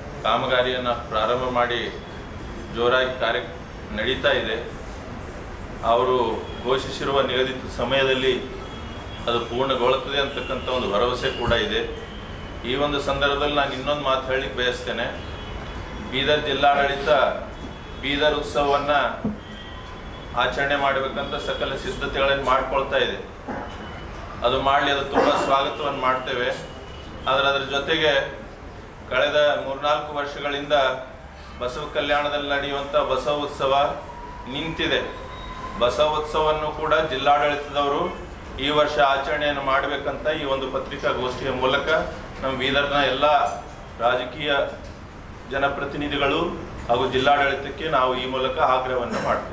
ಕಾಮಗಾರಿಯನ್ನು ಪ್ರಾರಂಭ ಮಾಡಿ ಜೋರಾಗಿ ಕಾರ್ಯ ನಡೀತಾ ಇದೆ ಅವರು ಘೋಷಿಸಿರುವ ನಿಗದಿತ ಸಮಯದಲ್ಲಿ ಅದು ಪೂರ್ಣಗೊಳ್ಳುತ್ತದೆ ಅಂತಕ್ಕಂಥ ಒಂದು ಭರವಸೆ ಕೂಡ ಇದೆ ಈ ಒಂದು ಸಂದರ್ಭದಲ್ಲಿ ನಾನು ಇನ್ನೊಂದು ಮಾತು ಹೇಳಲಿಕ್ಕೆ ಬಯಸ್ತೇನೆ ಬೀದರ್ ಜಿಲ್ಲಾಡಳಿತ ಬೀದರ್ ಉತ್ಸವವನ್ನು ಆಚರಣೆ ಮಾಡಬೇಕಂತ ಸಕಲ ಸಿದ್ಧತೆಗಳನ್ನು ಮಾಡ್ಕೊಳ್ತಾ ಇದೆ ಅದು ಮಾಡಲಿ ಅದು ತುಂಬ ಸ್ವಾಗತವನ್ನು ಮಾಡ್ತೇವೆ ಆದರೆ ಅದರ ಜೊತೆಗೆ ಕಳೆದ ಮೂರ್ನಾಲ್ಕು ವರ್ಷಗಳಿಂದ ಬಸವ ಕಲ್ಯಾಣದಲ್ಲಿ ನಡೆಯುವಂಥ ಬಸವ ಉತ್ಸವ ನಿಂತಿದೆ ಬಸವ ಉತ್ಸವವನ್ನು ಕೂಡ ಜಿಲ್ಲಾಡಳಿತದವರು ಈ ವರ್ಷ ಆಚರಣೆಯನ್ನು ಮಾಡಬೇಕಂತ ಈ ಒಂದು ಪತ್ರಿಕಾಗೋಷ್ಠಿಯ ಮೂಲಕ ನಮ್ಮ ಬೀದರ್ನ ಎಲ್ಲ ರಾಜಕೀಯ ಜನಪ್ರತಿನಿಧಿಗಳು ಹಾಗೂ ಜಿಲ್ಲಾಡಳಿತಕ್ಕೆ ನಾವು ಈ ಮೂಲಕ ಆಗ್ರಹವನ್ನು ಮಾಡ್ತೇವೆ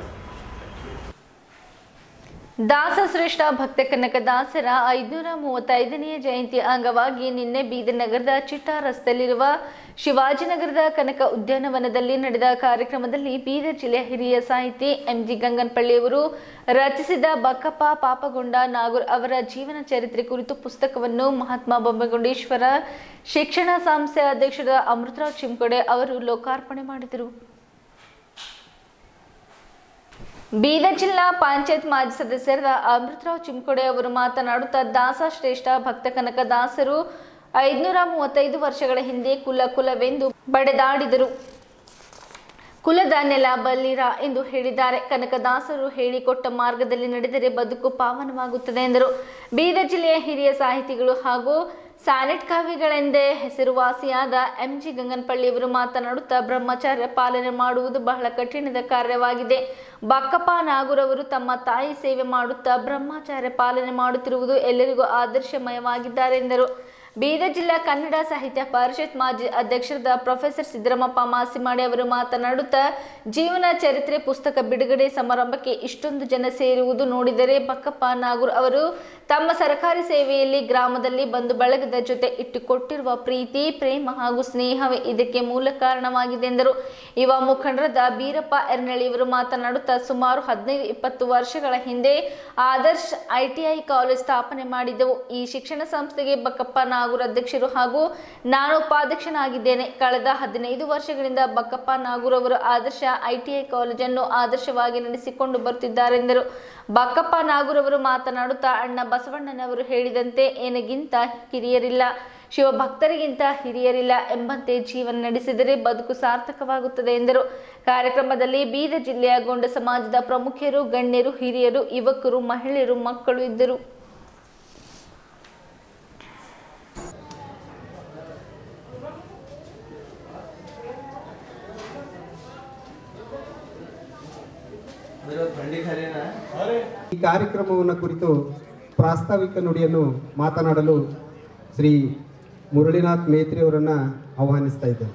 ದಾಸಶ್ರೇಷ್ಠ ಭಕ್ತ ಕನಕದಾಸರ ಐದುನೂರ ಮೂವತ್ತೈದನೆಯ ಜಯಂತಿ ಅಂಗವಾಗಿ ನಿನ್ನೆ ಬೀದರ್ ನಗರದ ಚಿಟ್ಟಾ ರಸ್ತೆಯಲ್ಲಿರುವ ಶಿವಾಜಿನಗರದ ಕನಕ ಉದ್ಯಾನವನದಲ್ಲಿ ನಡೆದ ಕಾರ್ಯಕ್ರಮದಲ್ಲಿ ಬೀದರ್ ಜಿಲ್ಲೆಯ ಹಿರಿಯ ಸಾಹಿತಿ ಎಂಜಿ ಗಂಗನಪಳ್ಳಿಯವರು ರಚಿಸಿದ ಬಕ್ಕಪ್ಪ ಪಾಪಗೊಂಡ ನಾಗೂರ್ ಅವರ ಜೀವನ ಚರಿತ್ರೆ ಕುರಿತು ಪುಸ್ತಕವನ್ನು ಮಹಾತ್ಮ ಬೊಮ್ಮಗುಂಡೇಶ್ವರ ಶಿಕ್ಷಣ ಸಂಸ್ಥೆ ಅಧ್ಯಕ್ಷರಾದ ಅಮೃತರಾವ್ ಚಿಮ್ಕೊಡೆ ಅವರು ಲೋಕಾರ್ಪಣೆ ಮಾಡಿದರು ಬೀದರ್ ಜಿಲ್ಲಾ ಪಂಚಾಯತ್ ಮಾಜಿ ಸದಸ್ಯರಾದ ಅಮೃತರಾವ್ ಚಿಮ್ಕೊಡೆ ಅವರು ಮಾತನಾಡುತ್ತಾ ದಾಸ ಶ್ರೇಷ್ಠ ಭಕ್ತ ಕನಕ ದಾಸರು ಐದುನೂರ ಮೂವತ್ತೈದು ವರ್ಷಗಳ ಹಿಂದೆ ಕುಲ ಕುಲವೆಂದು ಬಡೆದಾಡಿದರು ಕುಲದ ನೆಲ ಬಲ್ಲಿರ ಎಂದು ಹೇಳಿದ್ದಾರೆ ಕನಕದಾಸರು ಹೇಳಿಕೊಟ್ಟ ಮಾರ್ಗದಲ್ಲಿ ನಡೆದರೆ ಬದುಕು ಪಾವನವಾಗುತ್ತದೆ ಎಂದರು ಬೀದರ್ ಜಿಲ್ಲೆಯ ಹಿರಿಯ ಸಾಹಿತಿಗಳು ಹಾಗೂ ಸಾನೆಟ್ ಕವಿಗಳೆಂದೇ ಹೆಸರುವಾಸಿಯಾದ ಎಂ ಜಿ ಗಂಗನಪಳ್ಳಿಯವರು ಮಾತನಾಡುತ್ತಾ ಬ್ರಹ್ಮಚಾರ್ಯ ಪಾಲನೆ ಮಾಡುವುದು ಬಹಳ ಕಠಿಣದ ಕಾರ್ಯವಾಗಿದೆ ಬಕ್ಕಪ್ಪ ನಾಗೂರವರು ತಮ್ಮ ತಾಯಿ ಸೇವೆ ಮಾಡುತ್ತಾ ಬ್ರಹ್ಮಚಾರ್ಯ ಪಾಲನೆ ಮಾಡುತ್ತಿರುವುದು ಎಲ್ಲರಿಗೂ ಆದರ್ಶಮಯವಾಗಿದ್ದಾರೆ ಎಂದರು ಬೀದರ್ ಜಿಲ್ಲಾ ಕನ್ನಡ ಸಾಹಿತ್ಯ ಪರಿಷತ್ ಮಾಜಿ ಅಧ್ಯಕ್ಷರಾದ ಪ್ರೊಫೆಸರ್ ಸಿದ್ದರಾಮಪ್ಪ ಮಾಸಿಮಾಡಿ ಅವರು ಮಾತನಾಡುತ್ತಾ ಜೀವನ ಚರಿತ್ರೆ ಪುಸ್ತಕ ಬಿಡುಗಡೆ ಸಮಾರಂಭಕ್ಕೆ ಇಷ್ಟೊಂದು ಜನ ಸೇರುವುದು ನೋಡಿದರೆ ಬಕ್ಕಪ್ಪ ನಾಗೂರ್ ಅವರು ತಮ್ಮ ಸರ್ಕಾರಿ ಸೇವೆಯಲ್ಲಿ ಗ್ರಾಮದಲ್ಲಿ ಬಂದು ಬಳಗದ ಜೊತೆ ಇಟ್ಟುಕೊಟ್ಟಿರುವ ಪ್ರೀತಿ ಪ್ರೇಮ ಹಾಗೂ ಸ್ನೇಹವೇ ಇದಕ್ಕೆ ಮೂಲ ಕಾರಣವಾಗಿದೆ ಎಂದರು ಯುವ ಮುಖಂಡರಾದ ಬೀರಪ್ಪ ಎರ್ನಳ್ಳಿಯವರು ಮಾತನಾಡುತ್ತಾ ಸುಮಾರು ಹದಿನೈದು ಇಪ್ಪತ್ತು ವರ್ಷಗಳ ಹಿಂದೆ ಆದರ್ಶ್ ಐಟಿಐ ಕಾಲೇಜ್ ಸ್ಥಾಪನೆ ಮಾಡಿದ್ದೆವು ಈ ಶಿಕ್ಷಣ ಸಂಸ್ಥೆಗೆ ಬಕ್ಕಪ್ಪ ನಾಗೂರ್ ಅಧ್ಯಕ್ಷರು ಹಾಗೂ ನಾನು ಉಪಾಧ್ಯಕ್ಷನಾಗಿದ್ದೇನೆ ಕಳೆದ ಹದಿನೈದು ವರ್ಷಗಳಿಂದ ಬಕ್ಕಪ್ಪ ನಾಗೂರ್ ಅವರು ಆದರ್ಶ ಐಟಿಐ ಕಾಲೇಜನ್ನು ಆದರ್ಶವಾಗಿ ನಡೆಸಿಕೊಂಡು ಬರುತ್ತಿದ್ದಾರೆಂದರು ಬಕ್ಕಪ್ಪ ನಾಗೂರ್ ಅವರು ಮಾತನಾಡುತ್ತಾ ಅಣ್ಣ ಬಸವಣ್ಣನವರು ಹೇಳಿದಂತೆ ಏನಿಗಿಂತ ಕಿರಿಯರಿಲ್ಲ ಶಿವಭಕ್ತರಿಗಿಂತ ಹಿರಿಯರಿಲ್ಲ ಎಂಬಂತೆ ಜೀವನ ನಡೆಸಿದರೆ ಬದುಕು ಸಾರ್ಥಕವಾಗುತ್ತದೆ ಎಂದರು ಕಾರ್ಯಕ್ರಮದಲ್ಲಿ ಬೀದರ್ ಜಿಲ್ಲೆಯ ಗೊಂಡ ಸಮಾಜದ ಪ್ರಮುಖರು ಗಣ್ಯರು ಹಿರಿಯರು ಯುವಕರು ಮಹಿಳೆಯರು ಮಕ್ಕಳು ಇದ್ದರು ಈ ಕಾರ್ಯಕ್ರಮವನ್ನು ಕುರಿತು ಪ್ರಾಸ್ತಾವಿಕ ನುಡಿಯನ್ನು ಮಾತನಾಡಲು ಶ್ರೀ ಮುರಳಿನಾಥ್ ಮೇತ್ರಿ ಅವರನ್ನು ಆಹ್ವಾನಿಸ್ತಾ ಇದ್ದೇನೆ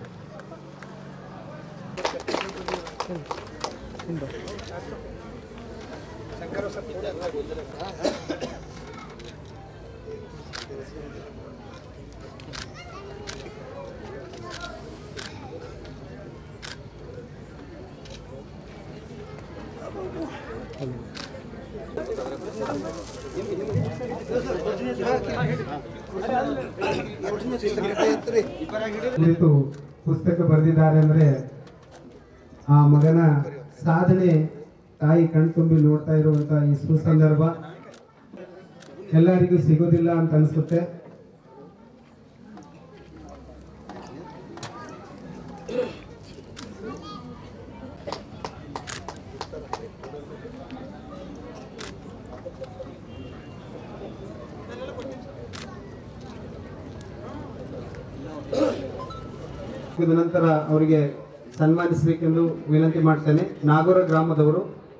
ಕುರಿತು ಪುಸ್ತಕ ಬರೆದಿದ್ದಾರೆ ಅಂದರೆ ಆ ಮಗನ ಸಾಧನೆ ತಾಯಿ ಕಣ್ತುಂಬಿ ನೋಡ್ತಾ ಇರುವಂತ ಈ ಸುಸಂದರ್ಭ ಎಲ್ಲರಿಗೂ ಸಿಗೋದಿಲ್ಲ ಅಂತ ಅನ್ಸುತ್ತೆ ಇದ ನಂತರ ಅವರಿಗೆ ಸನ್ಮಾನಿಸಬೇಕೆಂದು ವಿನಂತಿ ಮಾಡ್ತೇನೆ ನಾಗೂರ ಗ್ರಾಮದವರು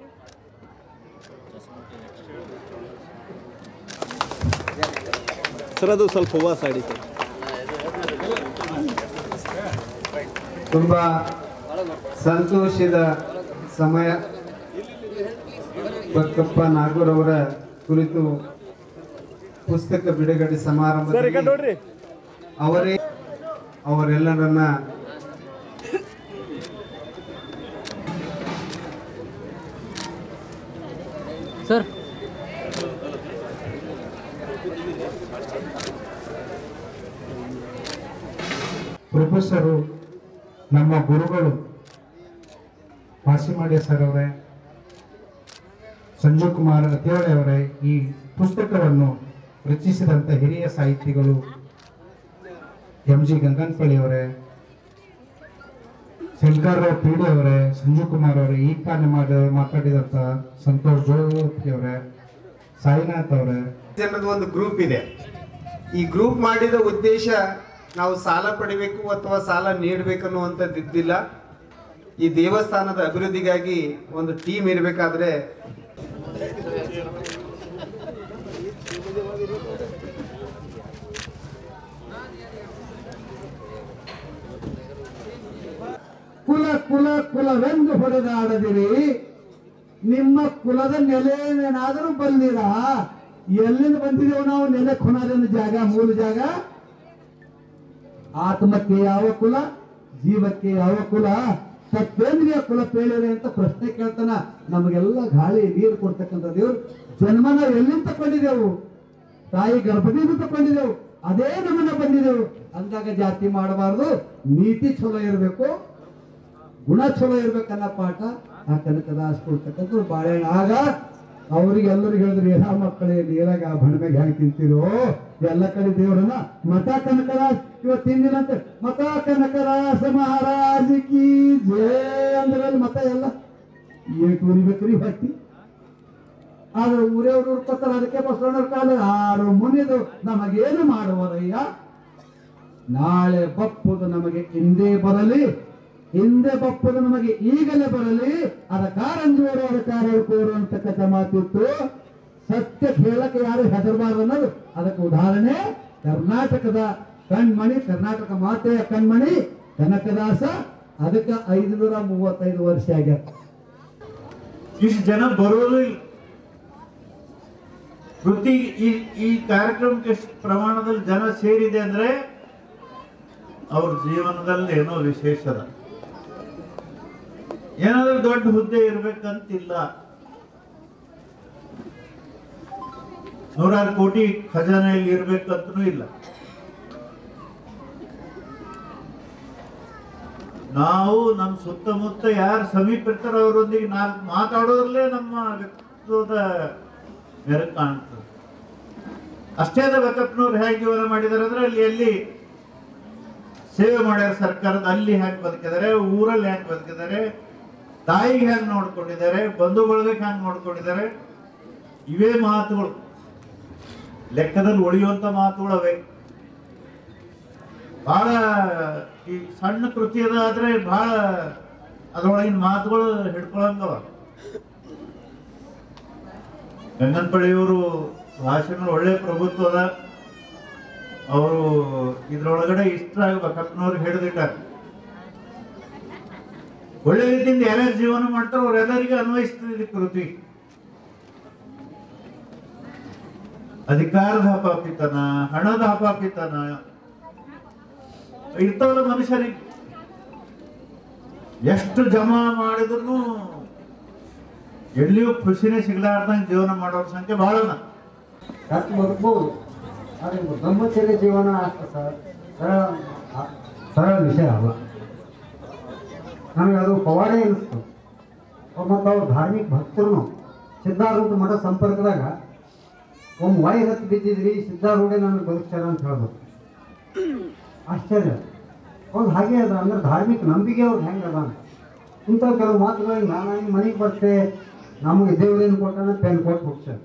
ಸರ್ ಅದು ಸ್ವಲ್ಪ ಹೂವು ಸೈಡಿ ಸರ್ ತುಂಬಾ ಸಂತೋಷದ ಸಮಯ ಬಕ್ಕಪ್ಪ ನಾಗೂರ್ ಅವರ ಕುರಿತು ಪುಸ್ತಕ ಬಿಡುಗಡೆ ಸಮಾರಂಭ ನೋಡ್ರಿ ಅವರೇ ಅವರೆಲ್ಲರನ್ನ ಸರ್ ಪ್ರೊಫೆಸರು ನಮ್ಮ ಗುರುಗಳು ಮಾಸಿಮಾಡಿ ಸರ್ ಅವರೇ ಸಂಜೀವ್ ಕುಮಾರ್ ಅತ್ಯಾಳೆ ಅವರೇ ಈ ಪುಸ್ತಕವನ್ನು ರಚಿಸಿದಂಥ ಹಿರಿಯ ಸಾಹಿತಿಗಳು ಎಂ ಜಿ ಗಂಗನ್ಪಳ್ಳಿ ಅವರೇ ಶಂಕರ್ರಾವ್ ಪೀಡೆ ಅವರೇ ಸಂಜೀವ್ ಕುಮಾರ್ ಅವರೇ ಈ ತಾನೇ ಮಾಡಿ ಮಾತಾಡಿದಂಥ ಸಂತೋಷ್ ಜೋತಿ ಅವರೇ ಸಾಯಿನಾಥ್ ಅವರೇ ಜನರದ ಒಂದು ಗ್ರೂಪ್ ಇದೆ ಈ ಗ್ರೂಪ್ ಮಾಡಿದ ಉದ್ದೇಶ ನಾವು ಸಾಲ ಪಡಿಬೇಕು ಅಥವಾ ಸಾಲ ನೀಡಬೇಕು ಅನ್ನುವಂಥದ್ದು ಇದ್ದಿಲ್ಲ ಈ ದೇವಸ್ಥಾನದ ಅಭಿವೃದ್ಧಿಗಾಗಿ ಒಂದು ಟೀಮ್ ಇರಬೇಕಾದ್ರೆ ಕುಲ ಕುಲ ಕುಲವೆಂದು ಹೊಡೆದಾಡದಿರಿ ನಿಮ್ಮ ಕುಲದ ನೆಲೆಯೇನಾದರೂ ಬಂದಿರ ಎಲ್ಲಿಂದ ಬಂದಿದ್ದೇವೆ ನಾವು ನೆಲೆ ಕೊನಾದ ಜಾಗ ಮೂಲ ಜಾಗ ಆತ್ಮಕ್ಕೆ ಯಾವ ಕುಲ ಜೀವಕ್ಕೆ ಯಾವ ಕುಲ ತಪ್ಪೇಂದ್ರಿಯ ಕುಲ ಪೇಳಿದೆ ಅಂತ ಪ್ರಶ್ನೆ ಕೇಳ್ತಾನ ನಮಗೆಲ್ಲ ಗಾಳಿ ನೀರು ಕೊಡ್ತಕ್ಕಂಥ ದೇವ್ರು ಜನ್ಮ ನಾವು ಎಲ್ಲಿಂದ ತಕೊಂಡಿದ್ದೆವು ತಾಯಿ ಗರ್ಭದಿಂದ ತಕೊಂಡಿದ್ದೆವು ಅದೇ ನಮ್ಮನ್ನ ಬಂದಿದ್ದೆವು ಅಂದಾಗ ಜಾತಿ ಮಾಡಬಾರ್ದು ನೀತಿ ಚಲೋ ಇರಬೇಕು ಗುಣ ಚಲೋ ಇರ್ಬೇಕನ್ನ ಪಾಠ ಆ ಕನಕದಾಸ್ ಕೊಡ್ತಕ್ಕಂಥ ಬಾಳೆಹಣ್ಣು ಆಗ ಅವ್ರಿಗೆ ಎಲ್ಲರಿಗೂ ಹೇಳಿದ್ರು ಏನಾ ಮಕ್ಕಳೇ ನೀರಾಗ ಬಣಮೆಗೆ ಹೆಂಗ್ ತಿಂತೀರೋ ಎಲ್ಲ ಕಡೆ ದೇವರನ್ನ ಮಠ ಕನಕದಾಸ್ ಇವತ್ತು ತಿಂದಿನಂತೆ ಮಠ ಕನಕದಾಸ ಮಹಾರಾಜ್ ಕಿ ಜಯ ಅಂದ್ರೆ ಅಲ್ಲಿ ಮತ ಎಲ್ಲ ಏಟು ಉರಿಬೇಕ್ರಿ ಹೊಟ್ಟಿ ಆದ್ರೆ ಊರವ್ರು ಉರ್ಕೋತಾರ ಅದಕ್ಕೆ ಬಸವಣ್ಣವ್ರ ಕಾಲ ಆರು ಮುನಿದು ನಮಗೇನು ಮಾಡುವರಯ್ಯ ನಾಳೆ ಬಪ್ಪುದು ನಮಗೆ ಹಿಂದೆ ಬರಲಿ ಹಿಂದೆ ಬಪ್ಪುದು ನಮಗೆ ಈಗಲೇ ಬರಲಿ ಅದ ಕಾರಂಜೋರು ಅದ ಕಾರಕೋರು ಅಂತಕ್ಕಂಥ ಮಾತಿತ್ತು ಸತ್ಯ ಹೇಳಕ್ಕೆ ಯಾರು ಹೆದರಬಾರ್ದು ಅನ್ನೋದು ಅದಕ್ಕೆ ಉದಾಹರಣೆ ಕರ್ನಾಟಕದ ಕಣ್ಮಣಿ ಕರ್ನಾಟಕ ಮಾತೆಯ ಕಣ್ಮಣಿ ಕನಕದಾಸ ಅದಕ್ಕೆ ಐದುನೂರ ಮೂವತ್ತೈದು ವರ್ಷ ಆಗ್ಯಾರ ಇಷ್ಟು ಜನ ಬರೋದು ಇಲ್ಲ ವೃತ್ತಿ ಈ ಈ ಕಾರ್ಯಕ್ರಮಕ್ಕೆ ಎಷ್ಟು ಪ್ರಮಾಣದಲ್ಲಿ ಜನ ಸೇರಿದೆ ಅಂದ್ರೆ ಅವ್ರ ಜೀವನದಲ್ಲಿ ಏನೋ ವಿಶೇಷ ಅದ ಏನಾದ್ರೂ ದೊಡ್ಡ ಹುದ್ದೆ ಇರ್ಬೇಕಂತಿಲ್ಲ ನೂರಾರು ಕೋಟಿ ಖಜಾನೆಯಲ್ಲಿ ಇರ್ಬೇಕಂತನೂ ಇಲ್ಲ ನಾವು ನಮ್ಮ ಸುತ್ತಮುತ್ತ ಯಾರು ಸಮೀಪ ಇರ್ತಾರೋ ಅವರೊಂದಿಗೆ ನಾಲ್ಕು ಮಾತಾಡೋದ್ರಲ್ಲೇ ನಮ್ಮ ವ್ಯಕ್ತಿತ್ವದ ಮೆರುಗು ಕಾಣ್ತದೆ ಅಷ್ಟೇ ಅದ ಬಸಪ್ಪನವ್ರು ಹೇಗೆ ಜೀವನ ಮಾಡಿದಾರೆ ಅಂದ್ರೆ ಅಲ್ಲಿ ಎಲ್ಲಿ ಸೇವೆ ಮಾಡ್ಯಾರ ಸರ್ಕಾರದ ಅಲ್ಲಿ ಹೆಂಗ್ ಬದುಕಿದ್ದಾರೆ ಊರಲ್ಲಿ ಹೆಂಗ್ ಬದುಕಿದ್ದಾರೆ ತಾಯಿಗೆ ಹೆಂಗ್ ನೋಡ್ಕೊಂಡಿದ್ದಾರೆ ಬಂಧು ಬಳಗಕ್ಕೆ ಹೆಂಗ್ ನೋಡ್ಕೊಂಡಿದ್ದಾರೆ ಇವೇ ಮಾತುಗಳು ಲೆಕ್ಕದಲ್ಲಿ ಉಳಿಯುವಂತ ಮಾತುಗಳು ಅವೇ ಬಹಳ ಈ ಸಣ್ಣ ಕೃತಿ ಅದ ಆದ್ರೆ ಬಹಳ ಅದ್ರೊಳಗಿನ ಮಾತುಗಳು ಹಿಡ್ಕೊಳಂಗವ ಗಂಗನಪಳ್ಳಿಯವರು ಭಾಷಣ ಒಳ್ಳೆ ಪ್ರಭುತ್ವ ಅದ ಅವರು ಇದ್ರೊಳಗಡೆ ಇಷ್ಟ ಬಸಪ್ಪನವ್ರಿಗೆ ಹಿಡಿದಿಟ್ಟಾರೆ ಒಳ್ಳೆ ರೀತಿಯಿಂದ ಯಾರ್ಯಾರು ಜೀವನ ಮಾಡ್ತಾರೋ ಅವರೆಲ್ಲರಿಗೂ ಅನ್ವಯಿಸ್ತದೆ ಕೃತಿ ಅಧಿಕಾರದ ಹಪಾಪಿತನ ಹಣದ ಹಪಾಪಿತನ ಇರ್ತಾವಲ್ಲ ಮನುಷ್ಯರಿಗೆ ಎಷ್ಟು ಜಮಾ ಮಾಡಿದ್ರು ಎಲ್ಲಿಯೂ ಖುಷಿನೇ ಸಿಗ್ಲಾರ್ದಂಗೆ ಜೀವನ ಮಾಡೋರ ಸಂಖ್ಯೆ ಬಹಳ ಅದ. ಖರ್ಚು ಬದುಕಬಹುದು ಆದರೆ ಬ್ರಹ್ಮಚರ್ಯ ಜೀವನ ಅಷ್ಟು ಸ- ಸರಳ ಅ- ಸರಳ ವಿಷಯ ಅಲ್ಲ ನನಗೆ ಅದು ಪವಾಡೆ ಅನಿಸ್ತು ಮತ್ತು ಅವ್ರು ಧಾರ್ಮಿಕ ಭಕ್ತರು ಸಿದ್ಧಾರೂಢ ಮಠ ಸಂಪರ್ಕದಾಗ ಒಮ್ಮೆ ವಾಯು ಹತ್ತಿ ಬಿದ್ದಿದ್ರಿ ಸಿದ್ಧಾರೂಢೆ ನನಗೆ ಬದುಕ್ತಾರ ಅಂತ ಹೇಳ್ಬೇಕು ಆಶ್ಚರ್ಯ ಹೌದು ಹಾಗೆ ಅದ ಅಂದ್ರೆ ಧಾರ್ಮಿಕ ನಂಬಿಕೆ ಅವ್ರು ಹೆಂಗೆ ಅದ ಅಂತ. ಇಂಥ ಕೆಲವು ಮಾತುಗಳಿಗೆ ನಾನು ನಿಮ್ಮ ಮನೆಗೆ ಬರ್ತೆ ನಮಗೆ ದೇವ್ರೇನು ಕೊಟ್ಟಾನ ಪೆನ್ ಕೊಟ್ಟು ಹೋಗ್ತಾರೆ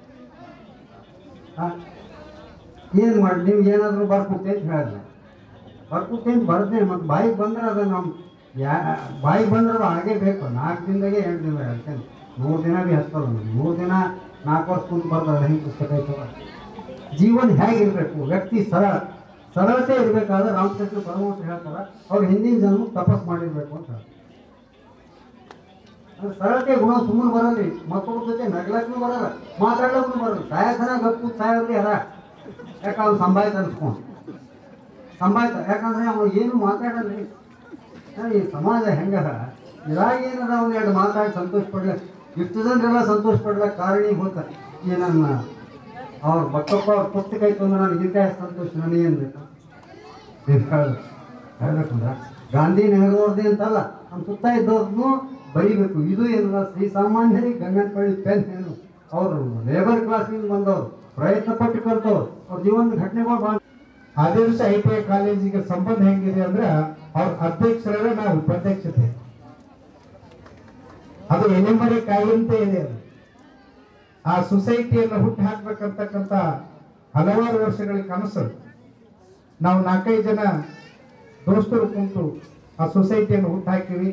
ಏನು ಮಾಡಿ ನೀವು ಏನಾದರೂ ಬರ್ಕೊಟ್ಟೆ ಅಂತ ಹೇಳಿದ್ರೆ ಬರ್ಕೊಟ್ಟೆ ಅಂತ ಬರ್ದೆ ಮತ್ತು ಬಾಯಿಗೆ ಬಂದ್ರೆ ಅದು ನಮ್ಮ ಯಾ ಬಾಯಿಗೆ ಬಂದ್ರೆ ಅದು ಹಾಗೇ ಬೇಕು ನಾಲ್ಕು ದಿನದಾಗೆ ಎಂಟು ದಿನ ಹೇಳ್ತೇನೆ ಮೂರು ದಿನ ಭೀ ಹತ್ತಲ್ಲ ನಮ್ಗೆ ಮೂರು ದಿನ ನಾಲ್ಕು ವರ್ಷ ಕುಂತು ಬರ್ತದೆ ಹೆಂಗೆ ಪುಸ್ತಕ ಐತಲ್ಲ ಜೀವನ ಹೇಗಿರಬೇಕು ವ್ಯಕ್ತಿ ಸರಳ ಸರಳತೆ ಇರಬೇಕಾದ್ರೆ ರಾಮಕೃಷ್ಣ ಪರಮಹಂಸ ಹೇಳ್ತಾರೆ ಅವ್ರು ಹಿಂದಿನ ಜನ್ಮ ತಪಸ್ ಮಾಡಿರ್ಬೇಕು ಅಂತ ಹೇಳ್ತಾರೆ. ಅಂದ್ರೆ ಸರಳತೆ ಗುಣ ಸುಮ್ಮನೆ ಬರಲ್ಲ ಮಕ್ಕಳ ಜೊತೆ ನಗ್ಲಕ್ಕೂ ಬರಲ್ಲ ಮಾತಾಡ್ಲಕ್ಕೂ ಬರಲ್ಲ ಸಾಯಕರ ಗಪ್ಪು ಸಾಯೋದು ಯಾರ ಯಾಕೆ ಅವ್ನು ಸಂಭಾಯ್ತ ಅನ್ಸ್ಕೊಂಡು ಸಂಭಾಯ್ತ ಯಾಕಂದ್ರೆ ಅವ್ನು ಏನು ಮಾತಾಡಲ್ಲ ರೀ. ಅಂದ್ರೆ ಈ ಸಮಾಜ ಹೆಂಗದ ಇದಾಗ ಏನದ ಅವ್ನು ಎರಡು ಮಾತಾಡಿ ಸಂತೋಷ ಪಡ್ಲ ಇಷ್ಟು ಜನರೆಲ್ಲ ಸಂತೋಷ ಪಡ್ಲಕ್ಕೆ ಕಾರಣೀಭೂತ ಈ ನನ್ನ ಅವ್ರ ಬಕ್ಕಪ್ಪ ಅವ್ರ ಪುಸ್ತಕ ಐತು ಅಂದ್ರೆ ನನಗೆ ಇಂಥ ಸಂತೋಷ ನನಗೇನು ಬೇಕು ಇದು ಹೇಳು ಹೇಳ್ಬೇಕಂದ್ರೆ ಗಾಂಧಿ ನೆಹರು ಅವ್ರದ್ದೇ ಅಂತಲ್ಲ ನಮ್ಮ ಸುತ್ತ ಇದ್ದವ್ರನ್ನು ಬರೀಬೇಕು ಇದು ಏನಲ್ಲ ಶ್ರೀ ಸಾಮಾನ್ಯರಿಗೆ ಗಂಗನಪಳ್ಳಿ ಪೆನ್ ಏನು ಅವರು ಲೇಬರ್ ಕ್ಲಾಸ್ನಿಂದ ಬಂದವರು ಪ್ರಯತ್ನ ಪಟ್ಟು ಕಲ್ತವ್ರು ಅವ್ರ ಜೀವನದ ಘಟನೆಗಳು ಭಾಳ ಆದರ್ಶ ಐ ಟಿ ಐ ಕಾಲೇಜಿಗೆ ಸಂಬಂಧ ಹೆಂಗಿದೆ ಅಂದ್ರೆ ಅವ್ರ ಅಧ್ಯಕ್ಷರೇ ನಾವು ಉಪಾಧ್ಯಕ್ಷತೆ ಅದು ಎಲೆಮರೆ ಕಾಯಿಯಂತೆ ಇದೆ ಅದು ಆ ಸೊಸೈಟಿಯನ್ನು ಹುಟ್ಟು ಹಾಕ್ಬೇಕಂತಕ್ಕಂಥ ಹಲವಾರು ವರ್ಷಗಳ ಕನಸು ನಾವು ನಾಲ್ಕೈದು ಜನ ದೋಸ್ತರು ಕುಂತು ಆ ಸೊಸೈಟಿಯನ್ನು ಹುಟ್ಟು ಹಾಕಿವಿ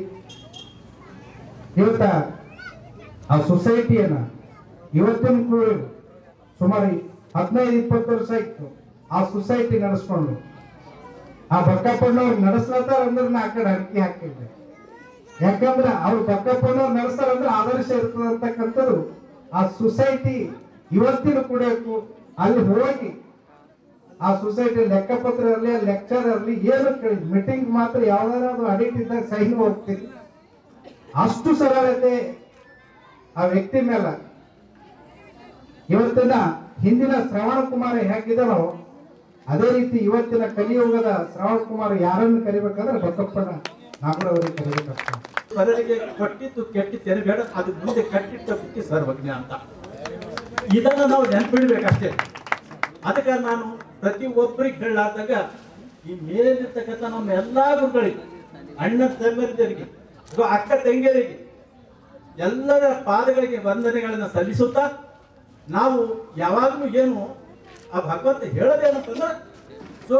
ಇವತ್ತ ಆ ಸೊಸೈಟಿಯನ್ನ ಇವತ್ತಿನ ಕೂಡ ಸುಮಾರು ಹದಿನೈದು ಇಪ್ಪತ್ತು ವರ್ಷ ಇತ್ತು ಆ ಸೊಸೈಟಿ ನಡೆಸ್ಕೊಂಡು ಆ ಬಕ್ಕಪ್ಪಣ್ಣವ್ರು ನಡೆಸ್ಲತ್ತಾರ ಅಂದ್ರೆ ನಾ ಆ ಕಡೆ ಅರ್ಕಿ ಹಾಕಿದ್ದೆ ಯಾಕಂದ್ರೆ ಅವ್ರು ಬಕ್ಕಪ್ಪಣ್ಣವ್ರು ನಡೆಸ್ತಾರಂದ್ರೆ ಆದರ್ಶ ಇರ್ತದೆ ಅಂತಕ್ಕಂಥದ್ದು ಆ ಸೊಸೈಟಿ ಇವತ್ತಿನ ಕೂಡ ಅಲ್ಲಿ ಹೋಗಿ ಆ ಸೊಸೈಟಿ ಲೆಕ್ಕಪತ್ರ ಇರಲಿ ಲೆಕ್ಚರ್ ಇರಲಿ ಏನು ಕೇಳಿ ಮೀಟಿಂಗ್ ಮಾತ್ರ ಯಾವ್ದಾದ್ರು ಅಡಿಟ್ ಇದ್ದಾಗ ಸೈನ್ ಹೋಗ್ತೀವಿ ಅಷ್ಟು ಸರಳತೆ ಆ ವ್ಯಕ್ತಿ ಮೇಲೆ ಇವತ್ತಿನ ಹಿಂದಿನ ಶ್ರವಣ ಕುಮಾರ ಹೇಗಿದ್ದಾನೋ ಅದೇ ರೀತಿ ಇವತ್ತಿನ ಕಲಿಯುಗದ ಶ್ರವಣ ಕುಮಾರ್ ಯಾರನ್ನು ಕರಿಬೇಕಂದ್ರೆ ಬಸಪ್ಪನ ನಾಗರವರಿಗೆ ಕರಿಬೇಕಾಗ್ತದೆ ಪರರಿಗೆ ಕೊಟ್ಟಿದ್ದು ಕೆಟ್ಟಿದ್ದೇನೆ ಬೇಡ ಅದು ಮುಂದೆ ಕಟ್ಟಿಟ್ಟ ಬುದ್ಧಿ ಸರ್ವಜ್ಞ ಅಂತ ಇದನ್ನು ನಾವು ನೆನ್ಪಿಡ್ಬೇಕಷ್ಟೇ ಅದಕ್ಕೆ ನಾನು ಪ್ರತಿ ಒಬ್ಬರಿಗೆ ಹೇಳಾದಾಗ ಈ ಮೇಲಿರ್ತಕ್ಕಂಥ ನಮ್ಮ ಎಲ್ಲಾ ಗುರುಗಳಿಗೆ ಅಣ್ಣ ತಮ್ಮರಿಗೆ ಅಥವಾ ಅಕ್ಕ ತಂಗಿಯರಿಗೆ ಎಲ್ಲರ ಪಾದಗಳಿಗೆ ವಂದನೆಗಳನ್ನು ಸಲ್ಲಿಸುತ್ತಾ ನಾವು ಯಾವಾಗಲೂ ಏನು ಆ ಭಗವಂತ ಹೇಳೋದೇನಂತಂದ್ರೆ ಸೊ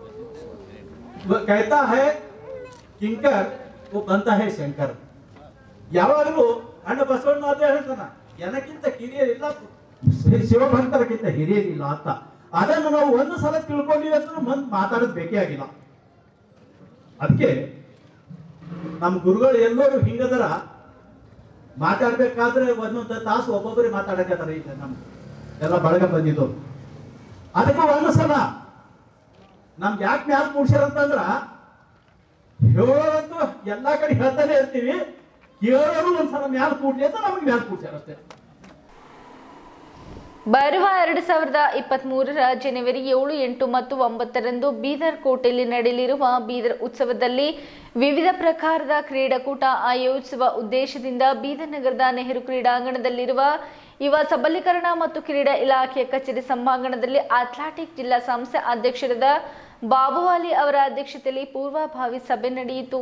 कहता है ಕಿಂಕರ್ ಓ ಬಂತ ಹೇ ಶಂಕರ್ ಯಾವಾಗಲೂ ಅಣ್ಣ ಬಸವಣ್ಣ ಅದೇ ಹೇಳ್ತಾನ ನನಗಿಂತ ಹಿರಿಯರಿಲ್ಲ ಶಿವಭಕ್ತರಕ್ಕಿಂತ ಹಿರಿಯರಿಲ್ಲ ಅಂತ ಅದನ್ನು ನಾವು ಒಂದು ಸಲ ತಿಳ್ಕೊಂಡಿವಿ ಅಂತ ಮಂದ್ ಮಾತಾಡೋದು ಬೇಕೇ ಆಗಿಲ್ಲ ಅದಕ್ಕೆ ನಮ್ಮ ಗುರುಗಳು ಎಲ್ಲರೂ ಹಿಂಗದರ ಮಾತಾಡ್ಬೇಕಾದ್ರೆ ಒಂದೊಂದು ತಾಸು ಒಬ್ಬೊಬ್ಬರೇ ಮಾತಾಡಕತ್ತಾರ ಈಗ ನಮ್ ಎಲ್ಲ ಬಳಗ ಬಂದಿದ್ದು ಅದಕ್ಕೆ ಒಂದು ಸಲ ನಮ್ಗೆ ಯಾಕೆ ಮ್ಯಾಲ್ ಮೂಡ್ಸ್ಯಾರ ಅಂತಂದ್ರ ಹೇಳೋದಂತೂ ಎಲ್ಲಾ ಕಡೆ ಹೇಳ್ತಾನೆ ಇರ್ತೀವಿ ಕೇಳೋರು ಒಂದ್ಸಲ ಮ್ಯಾಲ ಕೂಡ್ಲಿ ಅಂತ ನಮಗೆ ಮ್ಯಾಲ ಕೂಡ್ಸ್ಯಾರ ಅಷ್ಟೇ ಬರುವ ಎರಡು ಸಾವಿರದ ಇಪ್ಪತ್ತ್ ಮೂರರ ಜನವರಿ ಏಳು ಎಂಟು ಮತ್ತು ಒಂಬತ್ತರಂದು ಬೀದರ್ ಕೋಟೆಯಲ್ಲಿ ನಡೆಯಲಿರುವ ಬೀದರ್ ಉತ್ಸವದಲ್ಲಿ ವಿವಿಧ ಪ್ರಕಾರದ ಕ್ರೀಡಾಕೂಟ ಆಯೋಜಿಸುವ ಉದ್ದೇಶದಿಂದ ಬೀದರ್ ನಗರದ ನೆಹರು ಕ್ರೀಡಾಂಗಣದಲ್ಲಿರುವ ಯುವ ಸಬಲೀಕರಣ ಮತ್ತು ಕ್ರೀಡಾ ಇಲಾಖೆಯ ಕಚೇರಿ ಸಭಾಂಗಣದಲ್ಲಿ ಅಥ್ಲೆಟಿಕ್ ಜಿಲ್ಲಾ ಸಂಸ್ಥೆ ಅಧ್ಯಕ್ಷರಾದ ಬಾಬುವಾಲಿ ಅವರ ಅಧ್ಯಕ್ಷತೆಯಲ್ಲಿ ಪೂರ್ವಭಾವಿ ಸಭೆ ನಡೆಯಿತು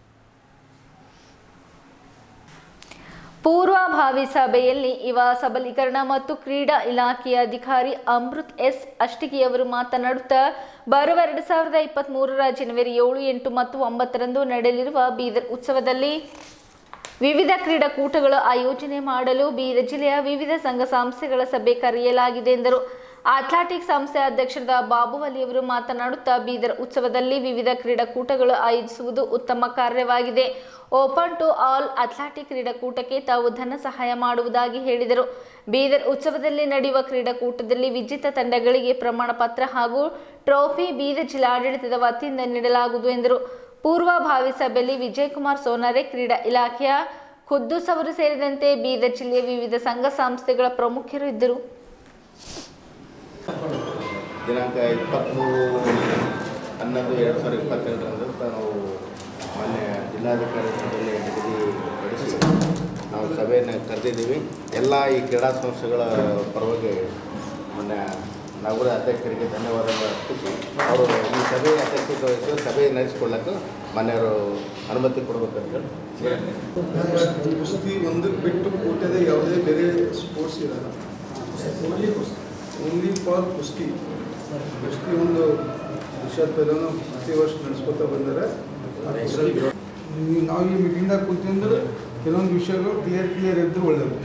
ಪೂರ್ವಭಾವಿ ಸಭೆಯಲ್ಲಿ ಯುವ ಸಬಲೀಕರಣ ಮತ್ತು ಕ್ರೀಡಾ ಇಲಾಖೆಯ ಅಧಿಕಾರಿ ಅಮೃತ್ ಎಸ್ ಅಷ್ಟಿಗಿಯವರು ಮಾತನಾಡುತ್ತಾ ಬರುವ ಎರಡು ಸಾವಿರದ ಇಪ್ಪತ್ತ್ ಮೂರರ ಜನವರಿ ಏಳು ಎಂಟು ಮತ್ತು ಒಂಬತ್ತರಂದು ನಡೆಯಲಿರುವ ಬೀದರ್ ಉತ್ಸವದಲ್ಲಿ ವಿವಿಧ ಕ್ರೀಡಾಕೂಟಗಳು ಆಯೋಜನೆ ಮಾಡಲು ಬೀದರ್ ಜಿಲ್ಲೆಯ ವಿವಿಧ ಸಂಘ ಸಂಸ್ಥೆಗಳ ಸಭೆ ಕರೆಯಲಾಗಿದೆ ಎಂದರು ಅಥ್ಲೆಟಿಕ್ ಸಂಸ್ಥೆ ಅಧ್ಯಕ್ಷರಾದ ಬಾಬುವಲಿ ಅವರು ಮಾತನಾಡುತ್ತಾ ಬೀದರ್ ಉತ್ಸವದಲ್ಲಿ ವಿವಿಧ ಕ್ರೀಡಾಕೂಟಗಳು ಆಯೋಜಿಸುವುದು ಉತ್ತಮ ಕಾರ್ಯವಾಗಿದೆ ಓಪನ್ ಟು ಆಲ್ ಅಥ್ಲೆಟಿಕ್ ಕ್ರೀಡಾಕೂಟಕ್ಕೆ ತಾವು ಧನ ಸಹಾಯ ಮಾಡುವುದಾಗಿ ಹೇಳಿದರು ಬೀದರ್ ಉತ್ಸವದಲ್ಲಿ ನಡೆಯುವ ಕ್ರೀಡಾಕೂಟದಲ್ಲಿ ವಿಜೇತ ತಂಡಗಳಿಗೆ ಪ್ರಮಾಣ ಪತ್ರ ಹಾಗೂ ಟ್ರೋಫಿ ಬೀದರ್ ಜಿಲ್ಲಾಡಳಿತದ ವತಿಯಿಂದ ನೀಡಲಾಗುವುದು ಎಂದರು ಪೂರ್ವಭಾವಿ ಸಭೆಯಲ್ಲಿ ವಿಜಯಕುಮಾರ್ ಸೋನಾರೆ ಕ್ರೀಡಾ ಇಲಾಖೆಯ ಖುದ್ದೂಸ್ ಅವರು ಸೇರಿದಂತೆ ಬೀದರ್ ಜಿಲ್ಲೆಯ ವಿವಿಧ ಸಂಘ ಸಂಸ್ಥೆಗಳ ಪ್ರಮುಖರು ಇದ್ದರು ದಿನಾಂಕ ಇಪ್ಪತ್ತ್ಮೂರು ಹನ್ನೊಂದು ಎರಡು ಸಾವಿರದ ಇಪ್ಪತ್ತೆರಡರಂದು ನಾವು ಮಾನ್ಯ ಜಿಲ್ಲಾಧಿಕಾರಿ ಸಭೆಯಲ್ಲಿ ನಿಗದಿಪಡಿಸಿ ನಾವು ಸಭೆಯನ್ನು ಕರೆದಿದ್ದೀವಿ ಎಲ್ಲ ಈ ಕ್ರೀಡಾ ಸಂಸ್ಥೆಗಳ ಪರವಾಗಿ ಮೊನ್ನೆ ನಗರ ಅಧ್ಯಕ್ಷರಿಗೆ ಧನ್ಯವಾದಗಳು ಅರ್ಪಿಸಿ ಅವರು ಈ ಸಭೆ ಅಧ್ಯಕ್ಷತೆ ವಹಿಸಿ ಸಭೆ ನಡೆಸಿಕೊಳ್ಳಕ್ಕೆ ಮನೆಯವರು ಅನುಮತಿ ಕೊಡಬೇಕಂತ ಕುಸ್ತಿ ಒಂದು ಬಿಟ್ಟು ಕೋಟೆದ ಯಾವುದೇ ಬೇರೆ ಸ್ಪೋರ್ಟ್ಸ್ ಇರಲ್ಲ ಓನ್ಲಿ ಫಾರ್ ಕುಸ್ತಿ ಕುಸ್ತಿ ಒಂದು ವಿಷಯದ ಪೈಲೂ ಪ್ರತಿ ವರ್ಷ ನಡೆಸ್ಕೊತಾ ಬಂದರೆ ನಾವು ಈ ಮೀಟಿಂಗ್ದಾಗ ಕೂತಿಂದ್ರೆ ಕೆಲವೊಂದು ವಿಷಯಗಳು ಕ್ಲಿಯರ್ ಕ್ಲಿಯರ್ ಇದ್ದರೆ ಒಳ್ಳೆಯದು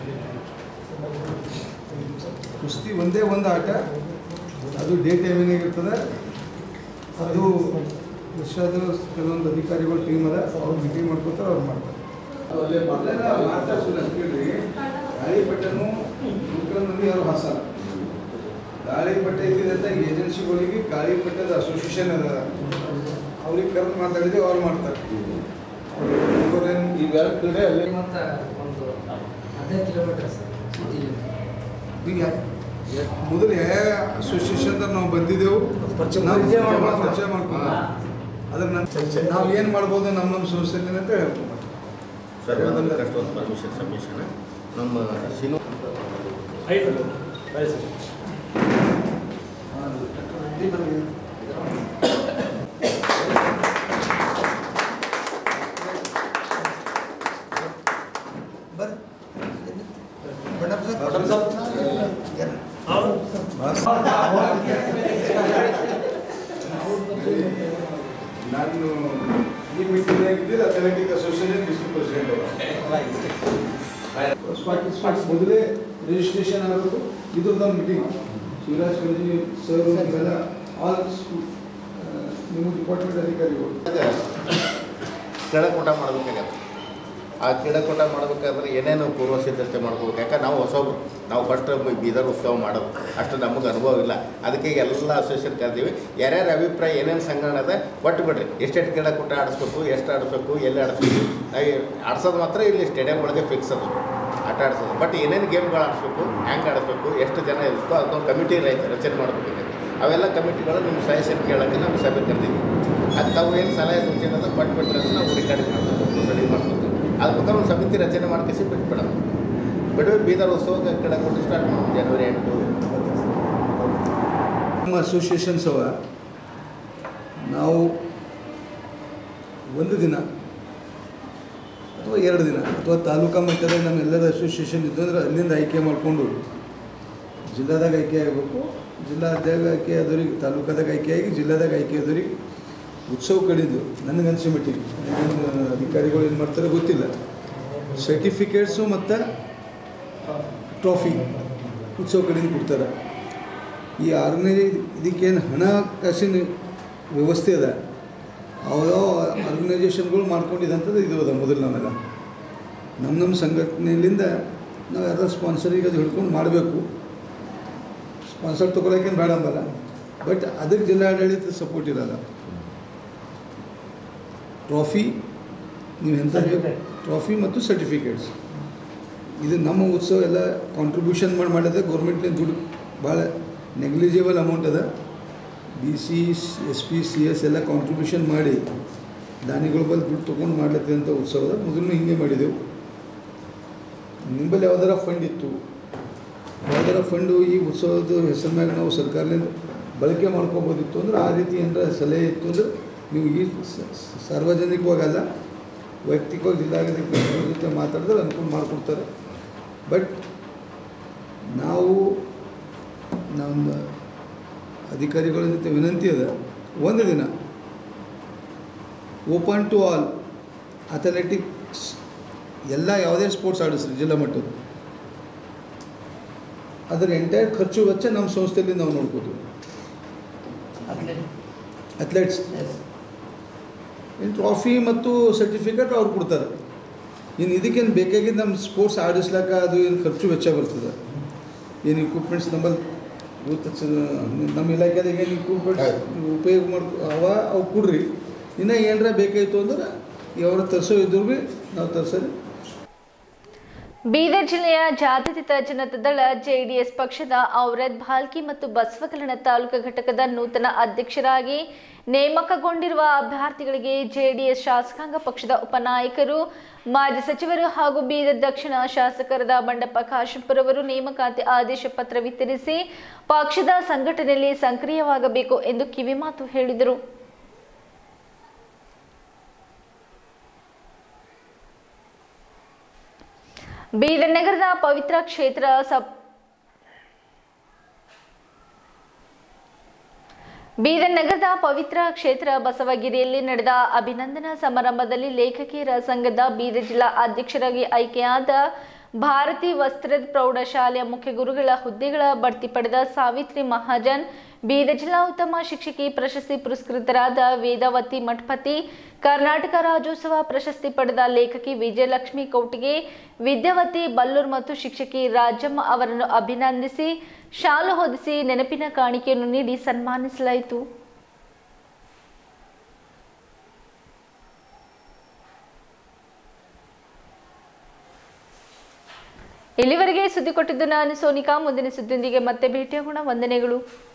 ಕುಸ್ತಿ ಒಂದೇ ಒಂದು ಆಟ ಅದು ಡೇ ಟೈಮಿನಾಗ ಇರ್ತದೆ ಅದು ವಿಷಯದ ಕೆಲವೊಂದು ಅಧಿಕಾರಿಗಳು ಟೀಮ್ ಅದ ಅವ್ರು ಮೀಟಿಂಗ್ ಮಾಡ್ಕೊತಾರೆ ಅವ್ರು ಮಾಡ್ತಾರೆ ಅಲ್ಲೇ ಮೊದಲೇ ಮಾತಾಡ್ಸಿಲ್ಲ ಕೇಳ್ರಿ ಗಾಳಿಪಟನು ನದಿ ಅವರು ಹಾಸನ ಗಾಳಿಪಟ ಇದ್ದಿದೆ ಅಂತ ಏಜೆನ್ಸಿಗಳಿಗೆ ಗಾಳಿಪಟದ ಅಸೋಸಿಯೇಷನ್ ಅದ ಅವ್ರಿಗೆ ಕರೆದು ಮಾತಾಡಿದ್ರೆ ಅವ್ರು ಮಾಡ್ತಾರೆ ಅವ್ರೇನು ಈಗ ಕ್ರೀಡೆ ಅಲ್ಲೇ ಒಂದು ಹದಿನೈದು ಕಿಲೋಮೀಟರ್ ಸರ್ ಈಗ ಮೊದಲು ಯಾವ ಅಸೋಸಿಯೇಷನ್ದಾಗ ನಾವು ಬಂದಿದ್ದೆವು ನಾವು ಪರಿಚಯ ಮಾಡ್ಕೊಂಡು. ಪರಿಚಯ ಮಾಡ್ಕೊಂಡು ಅದ್ರ ನಂತರ ನಾವು ಏನು ಮಾಡ್ಬೋದು ನಮ್ಮ ನಮ್ಮ ಸಂಸ್ಥೆಯಲ್ಲಿ ಅಂತ ಹೇಳ್ಕೊಂಡು ಸರ್ ಅದೊಂದು ಕಷ್ಟ ಒಂದು ಪರ್ಮಿಷನ್ ಸಬ್ಮಿಷನ್ ನಮ್ಮ ಸಿನು ನಾನು ಈ ಮೀಟಿಂಗ್ ಆಗಿದ್ದಿಲ್ಲ ಅಥ್ಲೆಟಿಕ್ ಅಸೋಸಿಯೇಷನ್ ಡಿಸ್ಟ್ರಿಕ್ಟ್ ಪ್ರೆಸಿಡೆಂಟ್ ಸ್ಪಾರ್ಟಿಸಿಪೇಟ್ಸ್ ಮೊದಲೇ ರಿಜಿಸ್ಟ್ರೇಷನ್ ಆಗಬೇಕು ಇದ್ರದ್ದು ಒಂದು ಮೀಟಿಂಗ್ ಶಿವರಾಜ್ ಕರ್ಜಿ ಸರ್ ಇವೆಲ್ಲ ಆಲ್ ನಿಮ್ಮ ಡಿಪಾರ್ಟ್ಮೆಂಟ್ ಅಧಿಕಾರಿಗಳು ಕ್ರೀಡಾಕೂಟ ಮಾಡಬೇಕಾಗತ್ತೆ ಆ ಕ್ರೀಡಾಕೂಟ ಮಾಡಬೇಕಾದ್ರೆ ಏನೇನು ಪೂರ್ವ ಸಿದ್ಧತೆ ಮಾಡ್ಕೋಬೇಕು ಯಾಕಂದ್ರೆ ನಾವು ಹೊಸಬ್ರು ನಾವು ಫಸ್ಟ್ ಬೀದರ್ ಉತ್ಸವ ಮಾಡೋದು ಅಷ್ಟು ನಮಗೆ ಅನುಭವ ಇಲ್ಲ ಅದಕ್ಕೆ ಎಲ್ಲ ಅಸೋಸಿಯೇಷನ್ ಕರ್ತೀವಿ ಯಾರ್ಯಾರ ಅಭಿಪ್ರಾಯ ಏನೇನು ಸಂಗ್ರಹಣ ಅದ ಕೊಟ್ಟು ಬಿಡ್ರಿ ಎಷ್ಟೆಷ್ಟು ಕ್ರೀಡಾಕೂಟ ಆಡಿಸ್ಬೇಕು ಎಷ್ಟು ಆಡಿಸ್ಬೇಕು ಎಲ್ಲಿ ಆಡಿಸ್ಬೇಕು ನಾವು ಆಡ್ಸೋದು ಮಾತ್ರ ಇಲ್ಲಿ ಸ್ಟೇಡಿಯಂ ಒಳಗೆ ಫಿಕ್ಸ್ ಅದು ಆಟ ಆಡಿಸೋದು ಬಟ್ ಏನೇನು ಗೇಮ್ಗಳು ಆಡಿಸ್ಬೇಕು ಹ್ಯಾಂಗೆ ಆಡಿಸ್ಬೇಕು ಎಷ್ಟು ಜನ ಇರುತ್ತೋ ಅದೊಂದು ಕಮಿಟಿ ರೈತ ರಚನೆ ಮಾಡಬೇಕಾಗುತ್ತೆ ಅವೆಲ್ಲ ಕಮಿಟಿಗಳು ನಿಮ್ಮ ಸಜೆಷನ್ ಕೇಳೋಕ್ಕೆ ನಾವು ಸಭೆ ಕರೆದೀವಿ ಅದು ತಾವು ಏನು ಸಲಹೆ ಸೂಚನೆ ಅದ ಕೊಟ್ಟು ಬಿಟ್ರೆ ಅಂತ ನಾವು ರೆಕಾರ್ಡಿಂಗ್ ಮಾಡ್ಬೇಕು ಸ್ಟಡಿ ಮಾಡ್ಬೇಕು ಅದ್ರ ಪ್ರಕಾರ ಒಂದು ಸಮಿತಿ ರಚನೆ ಮಾಡ್ಕೇಸಿ ಬಿಟ್ಬಿಡೋಣ ಬಿಡುವ ಬೀದರ್ ಉತ್ಸವ ಕ್ರೀಡಾಕೂಟ ಸ್ಟಾರ್ಟ್ ಮಾಡೋದು ಜನವರಿ ಎಂಟು ನಮ್ಮ ಅಸೋಸಿಯೇಷನ್ಸ್ ಅವ ನಾವು ಒಂದು ದಿನ ಅಥವಾ ಎರಡು ದಿನ ಅಥವಾ ತಾಲೂಕಾ ಮಟ್ಟದಾಗ ನಮ್ಮೆಲ್ಲರ ಅಸೋಸಿಯೇಷನ್ ಇದ್ದು ಅಂದ್ರೆ ಅಲ್ಲಿಂದ ಆಯ್ಕೆ ಮಾಡಿಕೊಂಡು ಜಿಲ್ಲಾದಾಗ ಆಯ್ಕೆ ಆಗಬೇಕು ಜಿಲ್ಲಾದಾಗ ಆಯ್ಕೆ ಆದವ್ರಿಗೆ ತಾಲೂಕಾದಾಗ ಆಯ್ಕೆ ಆಗಿ ಜಿಲ್ಲಾದಾಗ ಆಯ್ಕೆ ಆದವ್ರಿಗೆ ಉತ್ಸವ ಕಡಿದು ನನಗನ್ಸಿ ಮಟ್ಟಿಗೆ ಏನು ಅಧಿಕಾರಿಗಳು ಏನು ಮಾಡ್ತಾರೆ ಗೊತ್ತಿಲ್ಲ ಸರ್ಟಿಫಿಕೇಟ್ಸು ಮತ್ತು ಟ್ರಾಫಿ ಉತ್ಸವ ಕಡೆಯಿಂದ ಕೊಡ್ತಾರೆ ಈ ಆರ್ಗನೈ ಇದಕ್ಕೇನು ಹಣಕಾಸಿನ ವ್ಯವಸ್ಥೆ ಅದ ಅವಾವ ಆರ್ಗನೈಜೇಷನ್ಗಳು ಮಾಡ್ಕೊಂಡಿದ್ದಂಥದ್ದು ಇದು ಅದ ಮೊದಲು ನಾವೆಲ್ಲ ನಮ್ಮ ನಮ್ಮ ಸಂಘಟನೆಯಿಂದ ನಾವು ಯಾರು ಸ್ಪಾನ್ಸರಿಗೆ ಅದು ಹಿಡ್ಕೊಂಡು ಮಾಡಬೇಕು ಸ್ಪಾನ್ಸರ್ ತೊಗೊಳಕ್ಕೇನು ಬೇಡ ಅಂಬಲ್ಲ ಬಟ್ ಅದಕ್ಕೆ ಜಿಲ್ಲಾಡಳಿತ ಸಪೋರ್ಟ್ ಇರಲ್ಲ ಟ್ರಾಫಿ ನೀವು ಎಂಥ ಟ್ರಾಫಿ ಮತ್ತು ಸರ್ಟಿಫಿಕೇಟ್ಸ್ ಇದು ನಮ್ಮ ಉತ್ಸವ ಎಲ್ಲ ಕಾಂಟ್ರಿಬ್ಯೂಷನ್ ಮಾಡಿ ಮಾಡಿದೆ ಗೌರ್ಮೆಂಟ್ಲಿಂದ ದುಡ್ಡು ಭಾಳ ನೆಗ್ಲಿಜಿಬಲ್ ಅಮೌಂಟ್ ಅದ B C S P C S ಎಲ್ಲ ಕಾಂಟ್ರಿಬ್ಯೂಷನ್ ಮಾಡಿ ದಾನಿಗಳ ಬಲ್ಲಿ ದುಡ್ಡು ತೊಗೊಂಡು ಮಾಡ್ಲತ್ತಂಥ ಉತ್ಸವದ ಮೊದಲು ಹಿಂಗೆ ಮಾಡಿದೆವು ನಿಂಬಲ್ಲಿ ಯಾವ್ದಾರ ಫಂಡ್ ಇತ್ತು ಯಾವ್ದಾರ ಫಂಡು ಈ ಉತ್ಸವದ ಹೆಸರು ಮ್ಯಾಗ ನಾವು ಸರ್ಕಾರದಿಂದ ಬಳಕೆ ಮಾಡ್ಕೋಬೋದಿತ್ತು ಅಂದ್ರೆ ಆ ರೀತಿ ಏನಾರ ಸಲಹೆ ಇತ್ತು ಅಂದ್ರೆ ನೀವು ಈ ಸ- ಸ- ಸಾರ್ವಜನಿಕವಾಗಲ್ಲ ವೈಯಕ್ತಿಕವಾಗಿ ಜಿಲ್ಲಾಧಿಕಾರಿಗಳ ಜೊತೆ ಮಾತಾಡಿದ್ರೆ ಅನುಕೂಲ ಮಾಡಿಕೊಡ್ತಾರೆ ಬಟ್ ನಾವು ನಮ್ಮ ಅಧಿಕಾರಿಗಳ ಜೊತೆ ವಿನಂತಿ ಅದ ಒಂದು ದಿನ ಓಪನ್ ಟು ಆಲ್ ಅಥ್ಲೆಟಿಕ್ಸ್ ಎಲ್ಲ ಯಾವುದೇ ಸ್ಪೋರ್ಟ್ಸ್ ಆಡಿಸ್ರಿ ಜಿಲ್ಲಾ ಮಟ್ಟದ ಅದರ ಎಂಟೈರ್ ಖರ್ಚು ವೆಚ್ಚ ನಮ್ಮ ಸಂಸ್ಥೆಯಲ್ಲಿ ನಾವು ನೋಡ್ಕೋತೀವಿ ಅಥ್ಲೆಟ್ಸ್ ಇನ್ನು ಟ್ರಾಫಿ ಮತ್ತು ಸರ್ಟಿಫಿಕೇಟ್ ಅವ್ರು ಕೊಡ್ತಾರೆ ಇನ್ನು ಇದಕ್ಕೇನು ಬೇಕಾಗಿದ್ದು ನಮ್ಮ ಸ್ಪೋರ್ಟ್ಸ್ ಆಡಿಸ್ಲಾಕ ಅದು ಏನು ಖರ್ಚು ವೆಚ್ಚ ಬರ್ತದೆ ಏನು ಇಕ್ವಿಪ್ಮೆಂಟ್ಸ್ ನಮ್ಮಲ್ಲಿ ಗೊತ್ತ ನಮ್ಮ ಇಲಾಖೆದಾಗ ಏನು ಇಕ್ವಿಪ್ಮೆಂಟ್ಸ್ ಉಪಯೋಗ ಮಾಡ್ಕೊ ಅವ ಅವು ಕೊಡ್ರಿ ಇನ್ನು ಏನರ ಬೇಕಾಯಿತು ಅಂದ್ರೆ ಯಾವ್ರ ತರಿಸೋ ಇದ್ರು ಭೀ ನಾವು ತರ್ಸೋದು ಬೀದರ್ ಜಿಲ್ಲೆಯ ಜಾತ್ಯತೀತ ಜನತಾದಳ ಜೆಡಿಎಸ್ ಪಕ್ಷದ ಔರದ್ ಭಾಲ್ಕಿ ಮತ್ತು ಬಸವಕಲ್ಯಾಣ ತಾಲೂಕು ಘಟಕದ ನೂತನ ಅಧ್ಯಕ್ಷರಾಗಿ ನೇಮಕಗೊಂಡಿರುವ ಅಭ್ಯರ್ಥಿಗಳಿಗೆ ಜೆಡಿಎಸ್ ಶಾಸಕಾಂಗ ಪಕ್ಷದ ಉಪನಾಯಕರು ಮಾಜಿ ಸಚಿವರು ಹಾಗೂ ಬೀದರ್ ದಕ್ಷಿಣ ಶಾಸಕರಾದ ಬಂಡಪ್ಪ ಕಾಶಂಪುರ್ ಅವರು ನೇಮಕಾತಿ ಆದೇಶ ಪತ್ರ ವಿತರಿಸಿ ಪಕ್ಷದ ಸಂಘಟನೆಯಲ್ಲಿ ಸಕ್ರಿಯವಾಗಬೇಕು ಎಂದು ಕಿವಿಮಾತು ಹೇಳಿದರು ಬೀದರ್ ನಗರದ ಪವಿತ್ರ ಕ್ಷೇತ್ರ ಸಬ್ ಬೀದರ್ ನಗರದ ಪವಿತ್ರ ಕ್ಷೇತ್ರ ಬಸವಗಿರಿಯಲ್ಲಿ ನಡೆದ ಅಭಿನಂದನಾ ಸಮಾರಂಭದಲ್ಲಿ ಲೇಖಕಿಯರ ಸಂಘದ ಬೀದರ್ ಜಿಲ್ಲಾ ಅಧ್ಯಕ್ಷರಾಗಿ ಆಯ್ಕೆಯಾದ ಭಾರತಿ ವಸ್ತ್ರದ ಪ್ರೌಢಶಾಲೆಯ ಮುಖ್ಯ ಗುರುಗಳ ಹುದ್ದೆಗಳ ಬಡ್ತಿ ಪಡೆದ ಸಾವಿತ್ರಿ ಮಹಾಜನ್ ಬೀದರ್ ಜಿಲ್ಲಾ ಉತ್ತಮ ಶಿಕ್ಷಕಿ ಪ್ರಶಸ್ತಿ ಪುರಸ್ಕೃತರಾದ ವೇದಾವತಿ ಮಠಪತಿ ಕರ್ನಾಟಕ ರಾಜ್ಯೋತ್ಸವ ಪ್ರಶಸ್ತಿ ಪಡೆದ ಲೇಖಕಿ ವಿಜಯಲಕ್ಷ್ಮಿ ಕೌಟಿಗೆ ವಿದ್ಯಾವತಿ ಬಲ್ಲೂರ್ ಮತ್ತು ಶಿಕ್ಷಕಿ ರಾಜಮ್ಮ ಅವರನ್ನು ಅಭಿನಂದಿಸಿ ಶಾಲು ಹೊದಿಸಿ ನೆನಪಿನ ಕಾಣಿಕೆಯನ್ನು ನೀಡಿ ಸನ್ಮಾನಿಸಲಾಯಿತು ಇಲ್ಲಿವರೆಗೆ ಸುದ್ದಿ ಕೊಟ್ಟಿದ್ದು ನಾನು ಸೋನಿಕಾ ಮುಂದಿನ ಸುದ್ದಿಯೊಂದಿಗೆ ಮತ್ತೆ ಭೇಟಿಯಾಗೋಣ ವಂದನೆಗಳು